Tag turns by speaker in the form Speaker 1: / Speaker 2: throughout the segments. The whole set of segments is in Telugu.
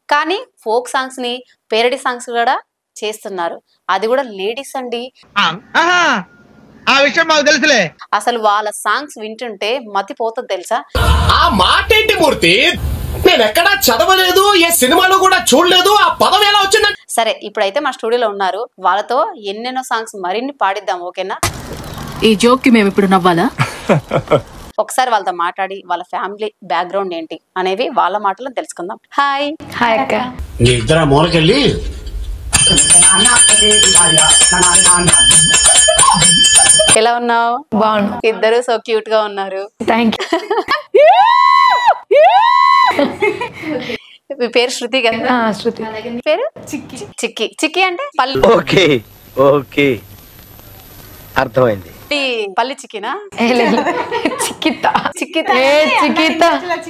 Speaker 1: కానీ ఫోక్ సాంగ్స్ ని పేరడి సాంగ్స్ కూడా చేస్తున్నారు అది కూడా లేడీస్ అండి
Speaker 2: ఆ విషయం మాకు తెలుసులే
Speaker 1: అసలు వాళ్ళ సాంగ్స్ వింటుంటే మతిపోతుంది తెలుసా
Speaker 3: ఆ మాట ఏంటి మూర్తి నేను ఎక్కడా చదవలేదు ఏ సినిమాలో కూడా చూడలేదు ఆ పదం ఎలా వచ్చిందంటే
Speaker 1: సరే ఇప్పుడైతే మా స్టూడియోలో ఉన్నారు వాళ్ళతో ఎన్నెన్నో సాంగ్స్ మరిన్ని పాడిద్దాం ఓకేనా
Speaker 4: ఈ జోక్ కి మేము ఇప్పుడు నవ్వాలా
Speaker 1: ఒకసారి వాళ్ళతో మాట్లాడి వాళ్ళ ఫ్యామిలీ బ్యాక్గ్రౌండ్ ఏంటి అనేవి వాళ్ళ మాటలో తెలుసుకుందాం హాయ్
Speaker 4: హాయ్ అక్క
Speaker 3: నీ ఇద్దరు మూలకెళ్ళి
Speaker 1: ఎలా ఉన్నావు
Speaker 4: బాగున్నా
Speaker 1: ఇద్దరు సో క్యూట్ గా ఉన్నారు
Speaker 4: థ్యాంక్
Speaker 1: మీ పేరు శృతి కదా
Speaker 4: యూ శృతి
Speaker 1: మీ పేరు చిక్కి చిక్కి చిక్కి అంటే పల్లి
Speaker 2: ఓకే ఓకే అర్థమైంది
Speaker 1: పల్లి చిక్కినా
Speaker 4: ఏ లేదు చిక్కిత
Speaker 1: చిక్కిత
Speaker 4: ఏ చిక్కిత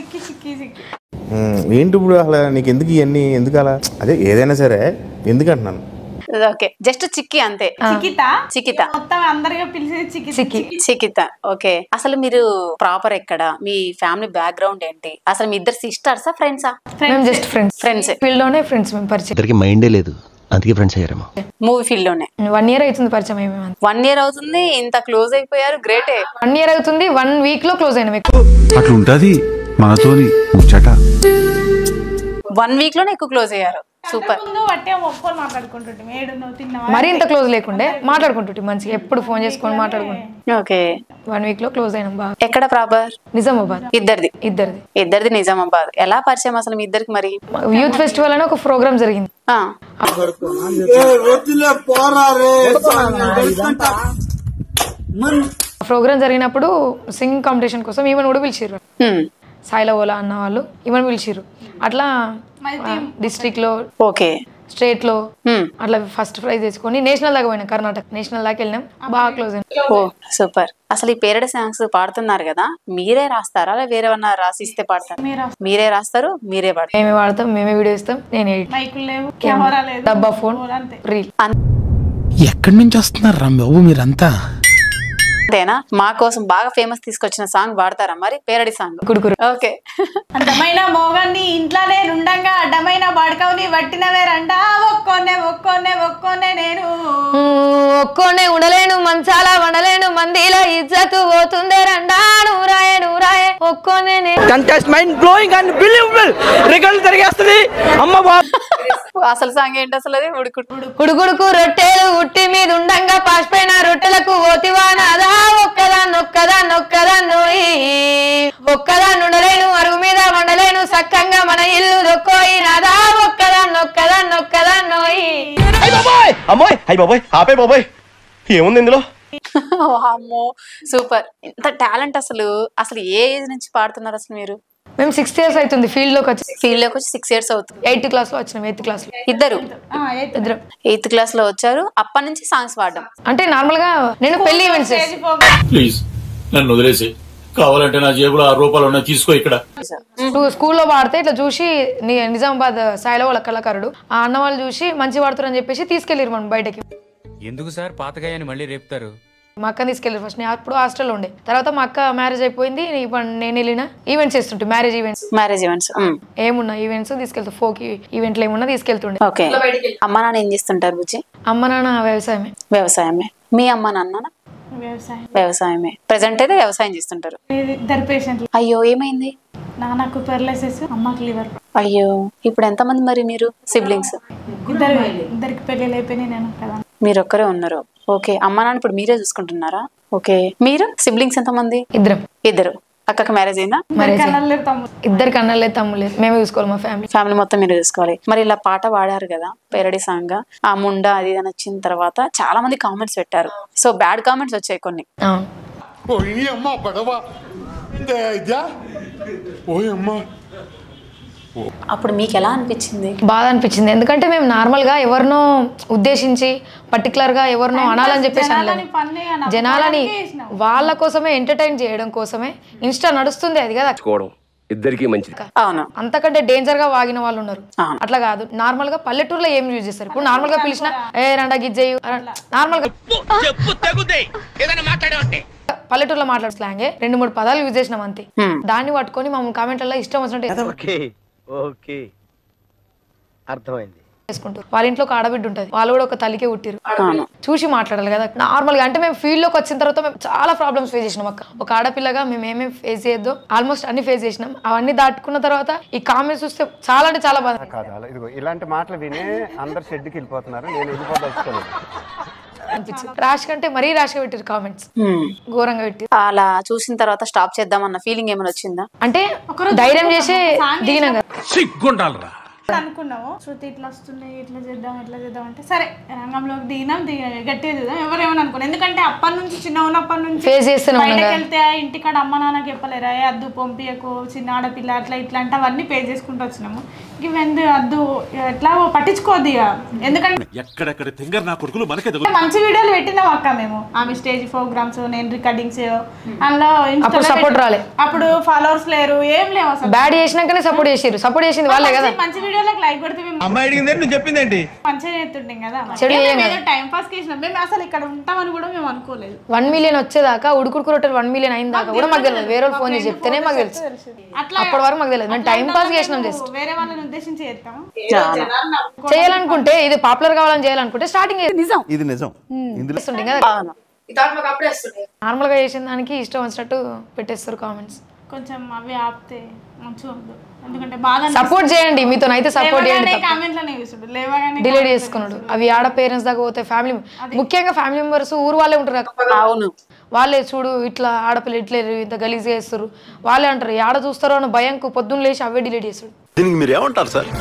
Speaker 5: ఉమ్, ఏంటి ఇప్పుడు అసలు నీకు ఎందుకు ఇవన్నీ ఎందుకు అలా అదే ఏదైనా సరే ఎందుకు అంటున్నాను
Speaker 1: ఓకే జస్ట్ చిక్కి అంతే
Speaker 6: చికిత
Speaker 1: చికిత
Speaker 6: మొత్తం అందరిగా పిలిచేది చికిత
Speaker 4: చిక్కి
Speaker 1: చికిత ఓకే అసలు మీరు ప్రాపర్ ఎక్కడ మీ ఫ్యామిలీ బ్యాక్గ్రౌండ్ ఏంటి అసలు మీ ఇద్దరు సిస్టర్సా ఫ్రెండ్సా
Speaker 4: మేము జస్ట్ ఫ్రెండ్స్
Speaker 1: ఫ్రెండ్స్
Speaker 4: ఫీల్డ్ లోనే ఫ్రెండ్స్ మేము పరిచయం
Speaker 7: ఇద్దరికి మైండే లేదు అందుకే ఫ్రెండ్స్ అయ్యారేమో
Speaker 1: మూవీ ఫీల్డ్ లోనే
Speaker 4: వన్ ఇయర్ అవుతుంది పరిచయం అయ్యి మేము
Speaker 1: వన్ ఇయర్ అవుతుంది ఇంత క్లోజ్ అయిపోయారు గ్రేటే
Speaker 4: వన్ ఇయర్ అవుతుంది వన్ వీక్ లో క్లోజ్ అయినా మీకు
Speaker 8: అట్లుంటది మనతోని ముచ్చట
Speaker 1: వన్ వీక్ లోనే ఎక్కువ క్లోజ్ అయ్యారు సూపర్
Speaker 6: ముందు బట్టే ఒప్పుకొని మాట్లాడుకుంటుంటే ఏడు నువ్వు తిన్నావా
Speaker 4: మరీ ఇంత క్లోజ్ లేకుండే మాట్లాడుకుంటుంటే మంచిగా ఎప్పుడు ఫోన్ చేసుకొని మాట్లాడుకుంటాం
Speaker 1: ఓకే
Speaker 4: వన్ వీక్ లో క్లోజ్ అయినాం బాగా
Speaker 1: ఎక్కడ ప్రాపర్
Speaker 4: నిజామాబాద్
Speaker 1: ఇద్దరిది
Speaker 4: ఇద్దరిది
Speaker 1: ఇద్దరిది నిజామాబాద్ ఎలా పరిచయం అసలు మీ ఇద్దరికి మరి
Speaker 4: యూత్ ఫెస్టివల్ అని ఒక ప్రోగ్రామ్ జరిగింది
Speaker 1: ఆ,
Speaker 4: ప్రోగ్రామ్ జరిగినప్పుడు సింగింగ్ కాంపిటీషన్ కోసం ఈవెన్ కూడా పిలిచిర్రు
Speaker 1: హ్మ్,
Speaker 4: సాయిల ఓలా అన్న వాళ్ళు ఈవెన్ పిలిచిర్రు అట్లా డిస్ట్రిక్ట్ లో
Speaker 1: ఓకే
Speaker 4: స్టేట్ లో
Speaker 1: హ్మ్,
Speaker 4: అట్లా ఫస్ట్ ప్రైజ్ తెచ్చుకొని నేషనల్ దాకా పోయినా కర్ణాటక నేషనల్ దాకా వెళ్ళినాం బాగా క్లోజ్ అయినా
Speaker 1: ఓ సూపర్ అసలు ఈ పేరడ సాంగ్స్ పాడుతున్నారు కదా మీరే రాస్తారా లేదా వేరే ఏమన్నా రాసిస్తే పాడతారు మీరే రాస్తారు మీరే పాడతారు
Speaker 4: మేమే వాడతాం మేమే వీడియో ఇస్తాం నేను edit.
Speaker 6: మైకులు లేవు కెమెరా లేదు
Speaker 4: డబ్బా ఫోన్
Speaker 6: అంతే
Speaker 4: రీల్
Speaker 8: ఎక్కడి నుంచి వస్తున్నారు రా బాబు మీరంతా
Speaker 1: అంతేనా మా కోసం బాగా ఫేమస్ తీసుకొచ్చిన సాంగ్ పాడతారా మరి పేరడి సాంగ్
Speaker 4: కుడుకురు
Speaker 1: ఓకే
Speaker 6: అందమైన మోగన్ని ఇంట్లోనే నుండంగా అడ్డమైన బాడకవుని వట్టినవే రండా ఒక్కొనే ఒక్కొనే ఒక్కొనే నేను
Speaker 4: ఒక్కోనే ఉండలేను మంచాల వండలేను మందిలో ఇజ్జతు పోతుందే రండా నూరాయే నూరాయే ఒక్కోనే నేను
Speaker 2: contest mind blowing and believable రికార్డులు తిరిగేస్తుంది అమ్మ బాబు
Speaker 1: అసలు సాంగ్ ఏంటి అసలు అది ఉడుకుడు
Speaker 4: ఉడుకుడుకు రొట్టెలు ఉట్టి మీద ఉండంగా పాసిపోయిన రొట్టెలకు ఓతివా నాదా ఒక్కదా నొక్కదా నొక్కదా నోయి ఒక్కదా నుండలేను అరుగు మీద వండలేను సక్కంగా మన ఇల్లు దొక్కోయి నాదా ఒక్కదా నొక్కదా నొక్కదా నోయి
Speaker 2: అయ్య బాబోయ్ అమ్మోయ్ అయ్య బాబోయ్ ఆపే బాబోయ్ ఏముంది ఇందులో
Speaker 1: అమ్మో సూపర్ ఇంత టాలెంట్ అసలు అసలు ఏ ఏజ్ నుంచి పాడుతున్నారు అసలు మీరు
Speaker 4: మేము సిక్స్త్ ఇయర్స్ అవుతుంది ఫీల్డ్ లోకి వచ్చి
Speaker 1: ఫీల్డ్ లోకి వచ్చి సిక్స్ ఇయర్స్ అవుతుంది
Speaker 4: ఎయిత్ క్లాస్ లో వచ్చినాం ఎయిత్ క్లాస్ లో
Speaker 1: ఇద్దరు
Speaker 4: ఇద్దరం
Speaker 1: ఎయిత్ క్లాస్ లో వచ్చారు అప్పటి నుంచి సాంగ్స్ పాడడం
Speaker 4: అంటే నార్మల్ గా నేను పెళ్లి ఈవెంట్స్
Speaker 3: ప్లీజ్ నన్ను వదిలేసి కావాలంటే నా జేబులో ఆరు రూపాయలు ఉన్నాయి తీసుకో ఇక్కడ
Speaker 4: స్కూల్లో పాడితే ఇట్లా చూసి ని- నిజామాబాద్ సాయిలో వాళ్ళ కళాకారుడు ఆ అన్న వాళ్ళు చూసి మంచి పాడుతారని చెప్పేసి తీసుకెళ్ళారు మనం బయటకి
Speaker 9: ఎందుకు సార్ పాతగాయని మళ్ళీ రేపుతారు
Speaker 4: మా అక్కని తీసుకెళ్ళారు ఫస్ట్ నేను అప్పుడు హాస్టల్లో ఉండే తర్వాత మా అక్క మ్యారేజ్ అయిపోయింది ఇప్పుడు నేను వెళ్ళిన ఈవెంట్స్ చేస్తుంటే మ్యారేజ్ ఈవెంట్స్
Speaker 1: మ్యారేజ్ ఈవెంట్స్
Speaker 4: ఏమున్నా ఈవెంట్స్ తీసుకెళ్తా ఫోక్ ఈవెంట్లు ఏమున్నా తీసుకెళ్తుండే
Speaker 1: ఓకే అమ్మ నాన్న ఏం చేస్తుంటారు బుజ్జి
Speaker 4: అమ్మ నాన్న వ్యవసాయమే
Speaker 1: వ్యవసాయమే మీ అమ్మ నాన్న
Speaker 6: వ్యవసాయం
Speaker 1: వ్యవసాయమే ప్రజెంట్ అయితే వ్యవసాయం చేస్తుంటారు
Speaker 6: ఇది ఇద్దరు పేషెంట్లు
Speaker 1: అయ్యో ఏమైంది
Speaker 6: నాన్నకు పెర్లైసెస్ అమ్మకి లివర్
Speaker 1: అయ్యో ఇప్పుడు ఎంతమంది మరి మీరు సిబ్లింగ్స్
Speaker 6: ఇద్దరు ఇద్దరికి పెళ్ళిళ్ళు అయిపోయినాయి నేను కదా
Speaker 1: మీరు ఒక్కరే ఉన్నారు ఓకే అమ్మ నాన్న ఇప్పుడు మీరే చూసుకుంటున్నారా ఓకే మీరు సిబ్లింగ్స్ ఎంతమంది
Speaker 4: ఇద్దరం
Speaker 1: ఇద్దరు అక్కకి మ్యారేజ్ అయిందా
Speaker 4: మ్యారేజ్
Speaker 6: కన్నలు తమ్ముడు
Speaker 4: ఇద్దరికి అన్నలు లేదు తమ్ముడు లేదు మేమే చూసుకోవాలి మా ఫ్యామిలీ
Speaker 1: ఫ్యామిలీ మొత్తం మీరు చూసుకోవాలి మరి ఇలా పాట పాడారు కదా పేరడి సాంగ్ ఆ ముండా అది ఇది అని వచ్చిన తర్వాత చాలా మంది కామెంట్స్ పెట్టారు సో బ్యాడ్ కామెంట్స్ వచ్చాయి కొన్ని అప్పుడు మీకు ఎలా అనిపించింది
Speaker 4: బాధ అనిపించింది ఎందుకంటే మేము నార్మల్ గా ఎవరినో ఉద్దేశించి పర్టికులర్ గా ఎవరినో అనాలని చెప్పేసి అనలేదు
Speaker 6: పని
Speaker 4: జనాలని వాళ్ళ కోసమే ఎంటర్టైన్ చేయడం కోసమే ఇన్స్టా నడుస్తుంది అది కదా
Speaker 7: ఇద్దరికి మంచిది
Speaker 1: అవును
Speaker 4: అంతకంటే డేంజర్ గా వాగిన వాళ్ళు ఉన్నారు
Speaker 1: అవును.
Speaker 4: అట్లా కాదు నార్మల్ గా పల్లెటూరులో ఏం యూజ్ చేస్తారు ఇప్పుడు నార్మల్ గా పిలిచిన ఏ రండా గిజ్జయ్యు నార్మల్ గా పల్లెటూరులో మాట్లాడే స్లాంగే రెండు మూడు పదాలు యూజ్ చేసినాం అంతే
Speaker 1: Hmm.
Speaker 4: దాన్ని పట్టుకొని మమ్మల్ని కామెంట్లలో ఇష్టం వచ్చినట్టు
Speaker 2: ఓకే ఓకే అర్థమైంది
Speaker 4: చేసుకుంటారు వాళ్ళ ఇంట్లో ఒక ఆడబిడ్డ ఉంటుంది వాళ్ళు కూడా ఒక తల్లికే పుట్టిరు
Speaker 1: అవును
Speaker 4: చూసి మాట్లాడాలి కదా నార్మల్ గా అంటే మేము ఫీల్డ్ లోకి వచ్చిన తర్వాత మేము చాలా ప్రాబ్లమ్స్ ఫేస్ చేసినాం అక్క ఒక ఆడపిల్లగా మేము ఏమేమి ఫేస్ చేయొద్దు ఆల్మోస్ట్ అన్ని ఫేస్ చేసినాం అవన్నీ దాటుకున్న తర్వాత ఈ కామెంట్స్ చూస్తే చాలా అంటే చాలా బాధ
Speaker 10: కాదు అలా ఇదిగో ఇలాంటి మాటలు విని అందరు షెడ్కి వెళ్ళిపోతున్నారు నేను వెళ్ళిపోదలుచుకోలేదు
Speaker 4: అనిపించింది ర్యాష్ కంటే మరీ ర్యాష్ గా పెట్టారు కామెంట్స్
Speaker 1: Hmm.
Speaker 4: ఘోరంగా పెట్టారు
Speaker 1: అలా చూసిన తర్వాత స్టాప్ చేద్దామన్న ఫీలింగ్ ఏమైనా వచ్చిందా
Speaker 4: అంటే ధైర్యం చేసి దిగినాం కదా
Speaker 8: సిగ్గుండాలరా
Speaker 6: అనుకున్నాము శృతి ఇట్లా వస్తున్నాయి ఇట్లా చేద్దాం ఇట్లా చేద్దాం అంటే సరే రంగంలోకి దిగినాం దిగ గట్టిగా దిగుదాం ఎవరేమని అనుకున్నాం ఎందుకంటే అప్పటి నుంచి చిన్న ఉన్నప్పటి నుంచి
Speaker 4: Face చేస్తూనే ఉన్నాం
Speaker 6: బయటకు
Speaker 4: కదా.
Speaker 6: వెళ్తే ఇంటికాడ అమ్మ నాన్న చెప్పలేరా ఏ అద్దు పంపియకు చిన్న ఆడపిల్ల అట్లా ఇట్లా అంటే అవన్నీ పే చేసుకుంటూ వచ్చినాము ఇవన్నీ అద్దు ఎట్లా పట్టించుకోద్ది ఇక ఎందుకంటే
Speaker 3: ఎక్కడెక్కడ తింగర్ నా కొడుకులు మనకే
Speaker 6: మంచి వీడియోలు పెట్టినాం అక్క మేము ఆమె స్టేజ్ ప్రోగ్రామ్స్ నేను రికార్డింగ్స్ అందులో
Speaker 4: అప్పుడు
Speaker 6: Insta లో
Speaker 4: support
Speaker 6: పెట్టి-
Speaker 4: రాలే.
Speaker 6: అప్పుడు ఫాలోవర్స్ లేరు ఏం లేవు అసలు
Speaker 4: బ్యాడ్ చేసినాకనే సపోర్ట్ చేసిరు సపోర్ట్ చేసింది వాళ్ళే కదా
Speaker 6: మంచి- మంచి వీడియోలకు లైక్ కొడితే మేము
Speaker 2: అమ్మాయి అడిగింది నువ్వు చెప్పిందేంటి
Speaker 6: మంచిగా చేస్తుంటాం కదా
Speaker 4: చెడు
Speaker 6: ఏం
Speaker 4: చేయం
Speaker 6: మేము ఏదో టైం పాస్ చేసినాం మేము అసలు ఇక్కడ ఉంటామని కూడా మేము అనుకోలేదు
Speaker 4: వన్ మిలియన్ వచ్చేదాకా ఉడుకుడుకు రొట్టెలు వన్ మిలియన్ అయిన దాకా కూడా మాకు తెలియదు వేరే వాళ్ళు ఫోన్ చేసి చెప్తేనే మాకు తెలుసు
Speaker 6: అట్లా
Speaker 4: అప్పటి వరకు మాకు తెలియదు మేము టైం పాస్ చేసినాం జస్ట్
Speaker 6: వేరే వాళ్ళని ఉద్దేశించి చేస్తాము
Speaker 4: చేయాలనుకుంటే ఇది పాపులర్ కావాలని చేయాలనుకుంటే స్టార్టింగ్ నిజం
Speaker 5: ఇది నిజం ఇందులో
Speaker 4: చేస్తుండే కదా
Speaker 1: అవును
Speaker 4: నార్మల్ గా చేసిన దానికి ఇష్టం వచ్చినట్టు పెట్టేస్తారు కామెంట్స్
Speaker 6: కొంచెం అవి ఆపితే మంచిగా ఉండదు ఎందుకంటే బాధ
Speaker 4: సపోర్ట్ చేయండి మీతో అయితే సపోర్ట్ చేయండి
Speaker 6: కామెంట్లోనే చూసుడు లేవగానే
Speaker 4: డిలీట్ చేసుకున్నాడు అవి ఆడ పేరెంట్స్ దాకా పోతే ఫ్యామిలీ ముఖ్యంగా ఫ్యామిలీ మెంబర్స్ ఊరు వాళ్ళే ఉంటారు కదా.
Speaker 1: అవును
Speaker 4: వాళ్ళే చూడు ఇట్లా ఆడపిల్ల ఇట్లా ఇంత గలీజ్గా చేస్తారు వాళ్ళే అంటారు ఆడ చూస్తారో అని భయంకు పొద్దున్న లేచి అవే డిలీట్ చేస్తాడు
Speaker 3: దీనికి మీరు ఏమంటారు సార్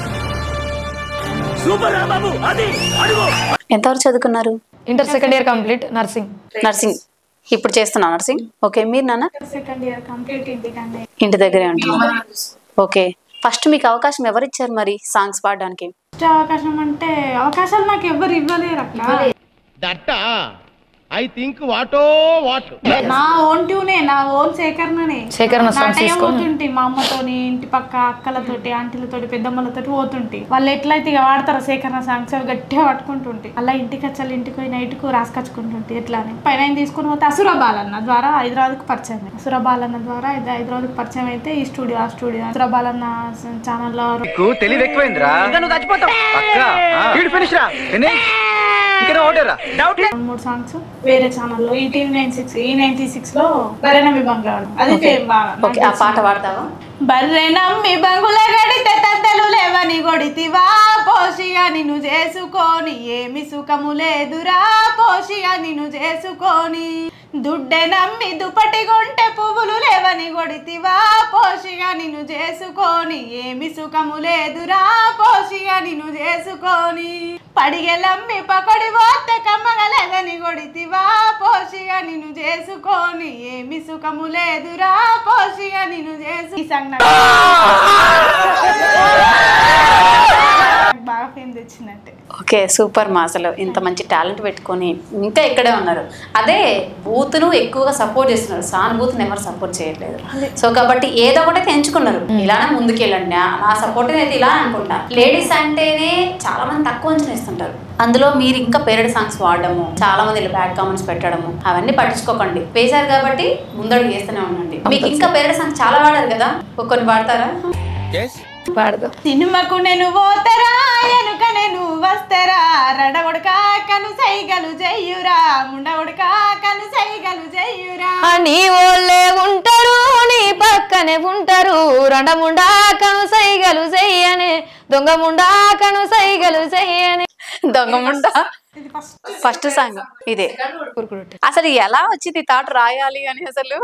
Speaker 1: ఎంతవరకు చదువుకున్నారు
Speaker 4: inter second year complete nursing
Speaker 1: nursing ఇప్పుడు చేస్తున్నా నర్సింగ్ ఓకే మీరు నాన్న
Speaker 6: సెకండ్ ఇయర్ కంప్లీట్ ఇంటికండి
Speaker 1: ఇంటి దగ్గరే ఉంటున్నారు ఓకే ఫస్ట్ మీకు అవకాశం ఎవరు ఇచ్చారు మరి సాంగ్స్ పాడడానికి
Speaker 6: ఫస్ట్ అవకాశం అంటే అవకాశాలు నాకు ఎవరు ఇవ్వలేరు అక్క
Speaker 2: దట్ట ఐ థింక్ వాటో వాట్
Speaker 6: నా ఓన్ ట్యూనే నా ఓన్ సేకరణనే
Speaker 4: సేకరణ songs
Speaker 6: నాటయ్య
Speaker 4: తీసుకొని.
Speaker 6: పోతుంటి మా అమ్మతోని ఇంటి పక్క అక్కలతోటి ఆంటీలతోటి పెద్దమ్మలతోటి పోతుంటి వాళ్ళు ఎట్లయితే ఇక వాడతారో సేకరణ సాంగ్స్ అవి గట్టిగా పట్టుకుంటుంటి అలా ఇంటికి వచ్చాలి ఇంటికి పోయి నైట్ కు రాసుకొచ్చుకుంటుంటి ఎట్లానే పైన ఆయన తీసుకుని పోతే అసుర బాలన్న ద్వారా హైదరాబాద్కు పరిచయం అయ్యింది. అసుర బాలన్న ద్వారా ఇది హైదరాబాద్కు పరిచయం అయితే ఈ స్టూడియో ఆ స్టూడియో అసుర బాలన్న ఛానల్లో
Speaker 2: తెలివి ఎక్కువైందిరా నువ్వు చచ్చిపోతావు ఫినిష్ రా ఫినిష్ ఇంకా ఓటేరా డౌట్
Speaker 6: రెండు మూడు సాంగ్స్ వేరే ఛానల్లో ఈ టీవీ నైన్ సిక్స్ ఈ నైన్టీ సిక్స్ లో బర్రెనమ్మి బంగారు అది ఫేమ్ బాగా
Speaker 1: ఓకే ఆ పాట పాడతావా
Speaker 6: బర్రెనమ్మి బంగుల గడితే తద్దలు లేవని గొడితివా పోషిగా నిన్ను చేసుకొని ఏమి సుఖము లేదురా పోషిగా నిన్ను చేసుకొని దుడ్డె నమ్మి దుప్పటి కొంటే పువ్వులు లేవని గొడితివా పోషిగా నిన్ను చేసుకొని ఏమి సుఖము లేదురా పోషిగా నిన్ను చేసుకొని పడిగెలమ్మి పకడి పోతే కమ్మగలేదని కొడితివా పోషిగా నిన్ను చేసుకొని ఏమి సుఖము లేదురా పోషిగా నిన్ను చేసు ఈ సాంగ్ నాకు నాకు బాగా ఫేమ్ తెచ్చిందంటే
Speaker 1: ఓకే సూపర్ మా అసలు ఇంత మంచి టాలెంట్ పెట్టుకొని ఇంకా ఇక్కడే ఉన్నారు అదే బూత్ను ఎక్కువగా సపోర్ట్ చేస్తున్నారు సానుభూతిని ఎవరు సపోర్ట్ చేయట్లేదు సో కాబట్టి ఏదో ఒకటి ఎంచుకున్నారు ఇలానే ముందుకెళ్ళండి నా- నా సపోర్ట్ అయితే ఇలా అనుకుంటా లేడీస్ అంటేనే చాలా మంది తక్కువ అంచనా ఇస్తుంటారు అందులో మీరు ఇంకా పేరెడ్ సాంగ్స్ వాడడము చాలా మంది బ్యాడ్ కామెంట్స్ పెట్టడము అవన్నీ పట్టించుకోకండి వేశారు కాబట్టి ముందడుగు చేస్తూనే ఉండండి మీకు ఇంకా పేరెడ్ సాంగ్స్ చాలా వాడారు కదా కొన్ని వాడతారా
Speaker 4: పాడదాం
Speaker 6: సినిమాకు నేను పోతరా ఎనుక నేను వస్తరా రడగొడక కను సైగలు చెయ్యురా ముండగొడక కను సైగలు చెయ్యురా
Speaker 4: ఆ నీ ఓళ్ళే ఉంటారు నీ పక్కనే ఉంటారు రండముండా కను సైగలు చెయ్యనే దొంగ ముండా కను సైగలు చెయ్యనే
Speaker 1: దొంగముండా ఫస్ట్ సాంగ్ ఇదే అసలు ఎలా వచ్చింది ఈ థాట్ రాయాలి అని అసలు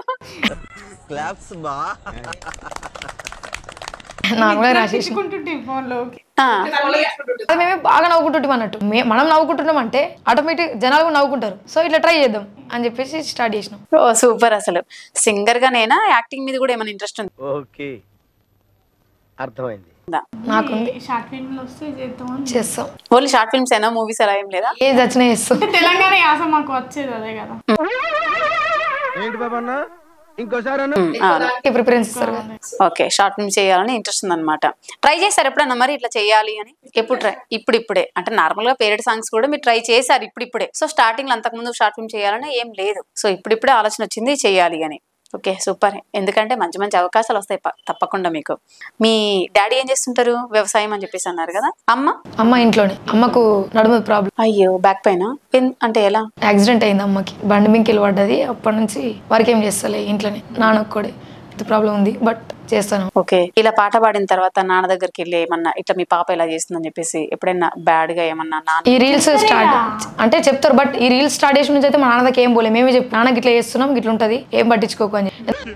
Speaker 4: నార్మల్గా రాసేసి
Speaker 6: తీసుకుంటుంటే ఫోన్లోకి
Speaker 1: ఆ,
Speaker 4: అది మేమే బాగా నవ్వుకుంటుంటాం అన్నట్టు మే- మనం నవ్వుకుంటున్నాం అంటే ఆటోమేటిక్ జనాలు కూడా నవ్వుకుంటారు సో ఇట్లా ట్రై చేద్దాం అని చెప్పేసి స్టార్ట్ చేసినాం
Speaker 1: ఓ సూపర్ అసలు సింగర్ గా నేనా యాక్టింగ్ మీద కూడా ఏమైనా ఇంట్రెస్ట్
Speaker 2: ఓకే అర్థమైంది
Speaker 1: ఉందా
Speaker 4: నాకుంది
Speaker 6: షార్ట్ ఫిల్మ్లు వస్తే చేద్దాం
Speaker 4: చేస్తాం
Speaker 1: ఓన్లీ షార్ట్ ఫిల్మ్స్ అయినా మూవీస్ అలా ఏం లేదా
Speaker 4: ఏది వచ్చినా చేస్తాం
Speaker 6: తెలంగాణ యాస మాకు వచ్చేది అదే కదా
Speaker 2: ఏంటి బాబా అన్న ఇంకోసారి అన్న
Speaker 1: ఉమ్, అవును
Speaker 4: ప్రిఫరెన్స్ ఇస్తారు కదా
Speaker 1: ఓకే షార్ట్ ఫిల్మ్ చేయాలని ఇంట్రెస్ట్ ఉందన్నమాట ట్రై చేశారు ఎప్పుడన్నా మరి ఇట్లా చేయాలి అని ఎప్పుడు ట్రై ఇప్పుడు ఇప్పుడే అంటే నార్మల్ గా పేరెడ్ సాంగ్స్ కూడా మీరు ట్రై చేశారు ఇప్పుడు ఇప్పుడే సో స్టార్టింగ్ లో అంతకుముందు షార్ట్ ఫిల్మ్ చేయాలని ఏం లేదు సో ఇప్పుడు ఇప్పుడే ఆలోచన వచ్చింది చేయాలి అని ఓకే సూపర్ ఎందుకంటే మంచి మంచి అవకాశాలు వస్తాయి ప- తప్పకుండా మీకు మీ డాడీ ఏం చేస్తుంటారు వ్యవసాయం అని చెప్పేసి అన్నారు కదా అమ్మ
Speaker 4: అమ్మ ఇంట్లోనే అమ్మకు నడుము ప్రాబ్లం
Speaker 1: అయ్యో బ్యాక్ పైన అంటే ఎలా
Speaker 4: యాక్సిడెంట్ అయింది అమ్మకి బండి మింకిలు పడ్డది అప్పటి నుంచి వర్క్ ఏం చేస్తలే ఇంట్లోనే నాన్నకు కూడా ఇది ప్రాబ్లం ఉంది బట్ చేస్తాను
Speaker 1: ఓకే ఇలా పాట పాడిన తర్వాత నాన్న దగ్గరికి వెళ్ళి ఏమన్నా ఇట్లా మీ పాప ఇలా చేస్తుందని చెప్పేసి ఎప్పుడైనా బ్యాడ్ గా ఏమన్నా నాన్న
Speaker 4: ఈ రీల్స్ స్టార్ట్ అంటే చెప్తారు బట్ ఈ రీల్స్ స్టార్ట్ చేసిన నుంచి అయితే మా నాన్నకి ఏం పోలే మేమే చెప్పి నాన్నకి ఇట్లా చేస్తున్నాం ఇట్లా ఉంటది ఏం పట్టించుకోకు అని చెప్పి.